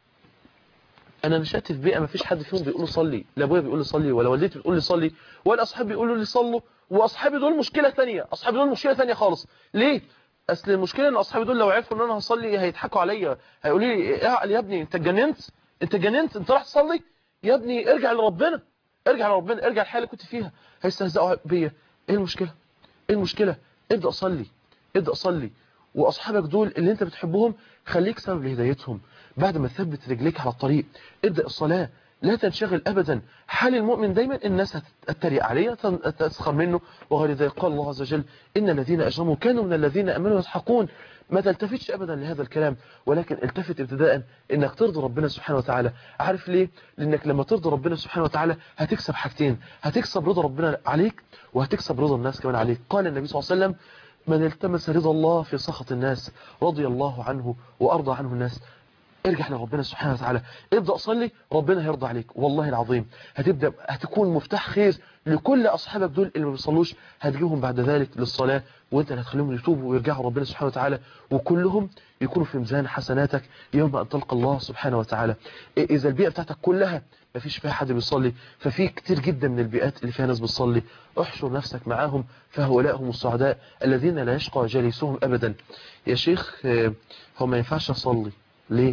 انا نشأت في بيئه ما فيش حد فيهم بيقول لي صلي لا ابويا بيقول لي صلي ولا والدتي بتقول لي صلي ولا اصحابي بيقولوا لي صلوا واصحابي دول مشكله ثانيه اصحابي دول مشكله ثانيه خالص ليه اصل المشكله ان اصحابي دول لو عرفوا ان انا هصلي هيضحكوا عليا هيقولوا لي اعقل يا ابني انت اتجننت انت اتجننت انت راح تصلي يا ابني ارجع لربنا ارجع لربنا ارجع الحاله اللي كنت فيها هيستهزئوا بيا ايه المشكله ايه المشكله ابدا صلي ابدا صلي واصحابك دول اللي انت بتحبهم خليك سبب لهدايتهم بعد ما تثبت رجليك على الطريق ابدأ الصلاة لا تنشغل أبدا حال المؤمن دايما الناس هتتريق عليه تسخر منه وغير ذلك قال الله عز وجل إن الذين أجرموا كانوا من الذين أمنوا يضحكون ما تلتفتش أبدا لهذا الكلام ولكن التفت ابتداء إنك ترضي ربنا سبحانه وتعالى عارف ليه؟ لأنك لما ترضي ربنا سبحانه وتعالى هتكسب حاجتين هتكسب رضا ربنا عليك وهتكسب رضا الناس كمان عليك قال النبي صلى الله عليه وسلم من التمس رضا الله في سخط الناس رضي الله عنه وأرضى عنه الناس ارجع لربنا سبحانه وتعالى ابدأ صلي ربنا هيرضى عليك والله العظيم هتبدأ هتكون مفتاح خير لكل أصحابك دول اللي ما بيصلوش هتجيبهم بعد ذلك للصلاة وانت اللي هتخليهم يتوبوا ويرجعوا ربنا سبحانه وتعالى وكلهم يكونوا في ميزان حسناتك يوم أن تلقى الله سبحانه وتعالى إذا البيئة بتاعتك كلها ما فيش فيها حد بيصلي ففي كتير جدا من البيئات اللي فيها ناس بتصلي احشر نفسك معاهم فهؤلاء هم السعداء الذين لا يشقى جليسهم أبدا يا شيخ هو ما ينفعش أصلي ليه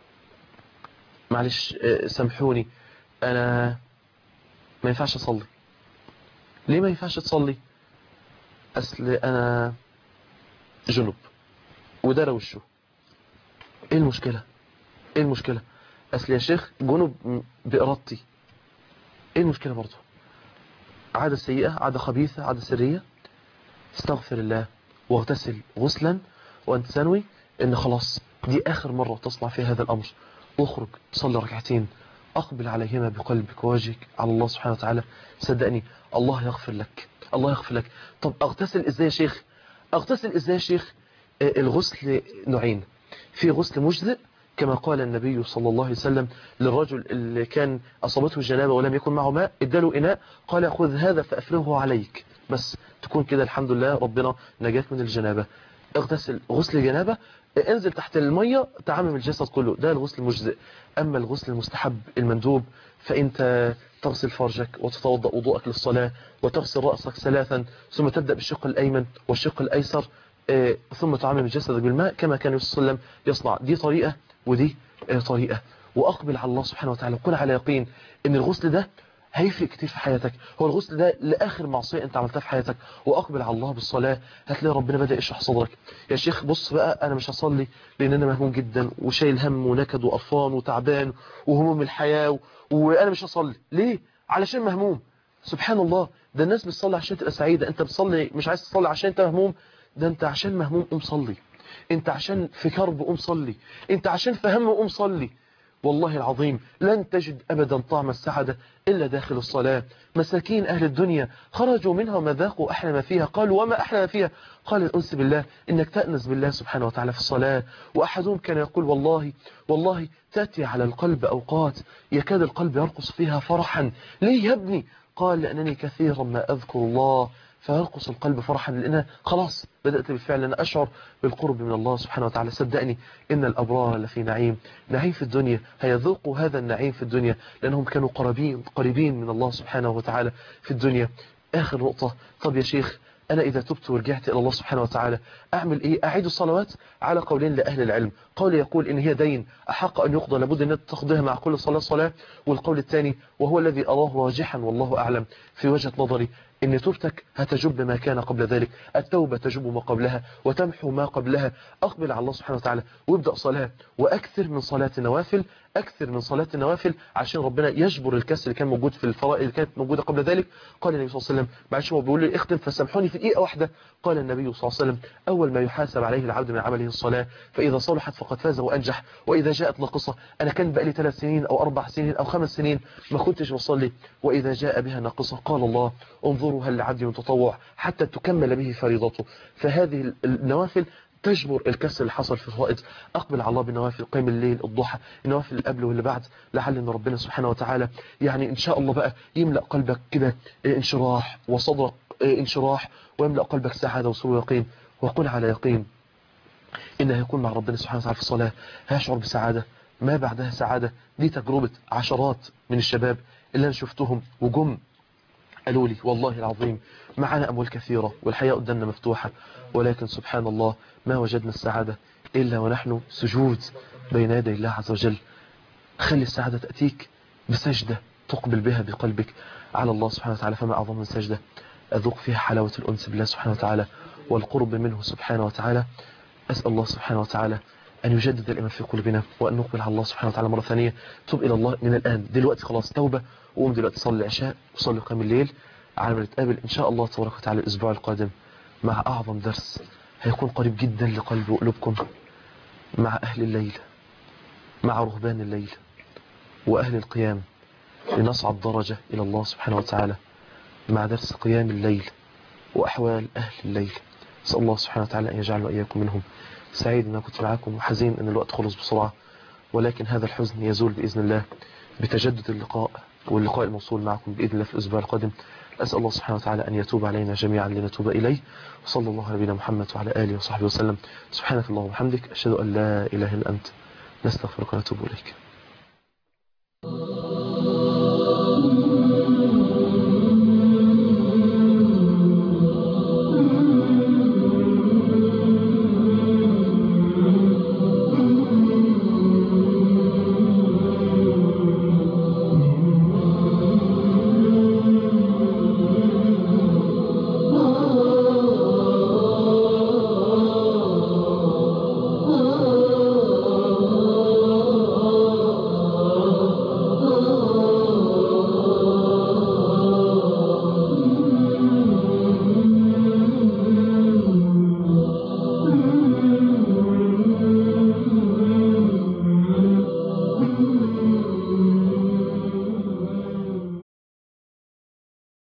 معلش سامحوني انا ما ينفعش اصلي ليه ما ينفعش تصلي اصل انا جنوب وده روشه ايه المشكلة ايه المشكلة اصل يا شيخ جنوب بارادتي ايه المشكلة برضو عادة سيئة عادة خبيثة عادة سرية استغفر الله واغتسل غسلا وانت تنوي ان خلاص دي اخر مرة تصنع في هذا الامر اخرج صلي ركعتين اقبل عليهما بقلبك ووجهك على الله سبحانه وتعالى صدقني الله يغفر لك الله يغفر لك طب اغتسل ازاي يا شيخ اغتسل ازاي يا شيخ آه الغسل نوعين في غسل مجزئ كما قال النبي صلى الله عليه وسلم للرجل اللي كان أصابته الجنابة ولم يكن معه ماء اداله إناء قال خذ هذا فأفرغه عليك بس تكون كده الحمد لله ربنا نجاك من الجنابة اغتسل غسل جنابة انزل تحت المية تعمم الجسد كله ده الغسل المجزئ أما الغسل المستحب المندوب فأنت تغسل فرجك وتتوضأ وضوءك للصلاة وتغسل رأسك ثلاثا ثم تبدأ بالشق الأيمن والشق الأيسر ثم تعمم جسدك بالماء كما كان النبي صلى الله عليه وسلم يصنع دي طريقة ودي طريقة وأقبل على الله سبحانه وتعالى وكن على يقين أن الغسل ده هيفرق كتير في حياتك هو الغسل ده لآخر معصية انت عملتها في حياتك وأقبل على الله بالصلاة هتلاقي ربنا بدأ يشرح صدرك يا شيخ بص بقى أنا مش هصلي لأن أنا مهموم جدا وشايل هم ونكد وقرفان وتعبان وهموم الحياة و... وأنا مش هصلي ليه؟ علشان مهموم سبحان الله ده الناس بتصلي عشان تبقى سعيدة انت بتصلي مش عايز تصلي عشان انت مهموم ده انت عشان مهموم قوم صلي انت عشان في كرب قوم صلي انت عشان في هم قوم صلي والله العظيم لن تجد أبدا طعم السعادة إلا داخل الصلاة مساكين أهل الدنيا خرجوا منها وما ذاقوا أحلى ما فيها قالوا وما أحلى ما فيها قال الأنس بالله إنك تأنس بالله سبحانه وتعالى في الصلاة وأحدهم كان يقول والله والله تأتي على القلب أوقات يكاد القلب يرقص فيها فرحا ليه يا ابني قال لأنني كثيرا ما أذكر الله فيرقص القلب فرحا لأن خلاص بدأت بالفعل أن أشعر بالقرب من الله سبحانه وتعالى صدقني إن الأبرار لفي نعيم نعيم في الدنيا هيذوقوا هذا النعيم في الدنيا لأنهم كانوا قريبين قريبين من الله سبحانه وتعالى في الدنيا آخر نقطة طب يا شيخ أنا إذا تبت ورجعت إلى الله سبحانه وتعالى أعمل إيه أعيد الصلوات على قولين لأهل العلم قول يقول إن هي دين أحق أن يقضى لابد أن تقضيها مع كل صلاة صلاة والقول الثاني وهو الذي أراه راجحا والله أعلم في وجهة نظري إن توبتك هتجب ما كان قبل ذلك التوبة تجب ما قبلها وتمحو ما قبلها أقبل على الله سبحانه وتعالى وابدأ صلاة وأكثر من صلاة النوافل أكثر من صلاة النوافل عشان ربنا يجبر الكسر اللي كان موجود في الفرائض اللي كانت موجودة قبل ذلك قال النبي صلى الله عليه وسلم معلش هو بيقول لي اختم فسامحوني في دقيقة واحدة قال النبي صلى الله عليه وسلم أول ما يحاسب عليه العبد من عمله الصلاة فإذا صلحت فقد فاز وأنجح وإذا جاءت ناقصة أنا كان بقى لي ثلاث سنين أو أربع سنين أو خمس سنين ما كنتش بصلي وإذا جاء بها ناقصة قال الله انظروا هل لعبد من تطوع حتى تكمل به فريضته فهذه النوافل تجبر الكسر اللي حصل في الفائض اقبل على الله بالنوافل قيم الليل الضحى النوافل اللي قبل واللي بعد لعل ان ربنا سبحانه وتعالى يعني ان شاء الله بقى يملا قلبك كده انشراح وصدرك انشراح ويملا قلبك سعاده وسرور ويقين وقل على يقين ان هيكون مع ربنا سبحانه وتعالى في الصلاه هيشعر بسعاده ما بعدها سعاده دي تجربه عشرات من الشباب اللي انا شفتهم وجم قالوا لي والله العظيم معنا أموال كثيرة والحياة قدامنا مفتوحة ولكن سبحان الله ما وجدنا السعادة إلا ونحن سجود بين يدي الله عز وجل خلي السعادة تأتيك بسجدة تقبل بها بقلبك على الله سبحانه وتعالى فما أعظم من سجدة أذوق فيها حلاوة الأنس بالله سبحانه وتعالى والقرب منه سبحانه وتعالى أسأل الله سبحانه وتعالى أن يجدد الإيمان في قلوبنا وأن نقبل على الله سبحانه وتعالى مرة ثانية توب إلى الله من الآن دلوقتي خلاص توبة وقوم دلوقتي صلي العشاء وصلي قيام الليل على ما نتقابل إن شاء الله تبارك وتعالى الأسبوع القادم مع أعظم درس هيكون قريب جدا لقلب وقلوبكم مع أهل الليل مع رهبان الليل وأهل القيام لنصعد درجة إلى الله سبحانه وتعالى مع درس قيام الليل وأحوال أهل الليل أسأل الله سبحانه وتعالى أن يجعل وإياكم منهم سعيد أن كنت معاكم وحزين أن الوقت خلص بسرعة ولكن هذا الحزن يزول بإذن الله بتجدد اللقاء واللقاء الموصول معكم بإذن الله في الأسبوع القادم أسأل الله سبحانه وتعالى أن يتوب علينا جميعا لنتوب إليه وصلى الله على نبينا محمد وعلى آله وصحبه وسلم سبحانك اللهم وبحمدك أشهد أن لا إله إلا أنت نستغفرك ونتوب إليك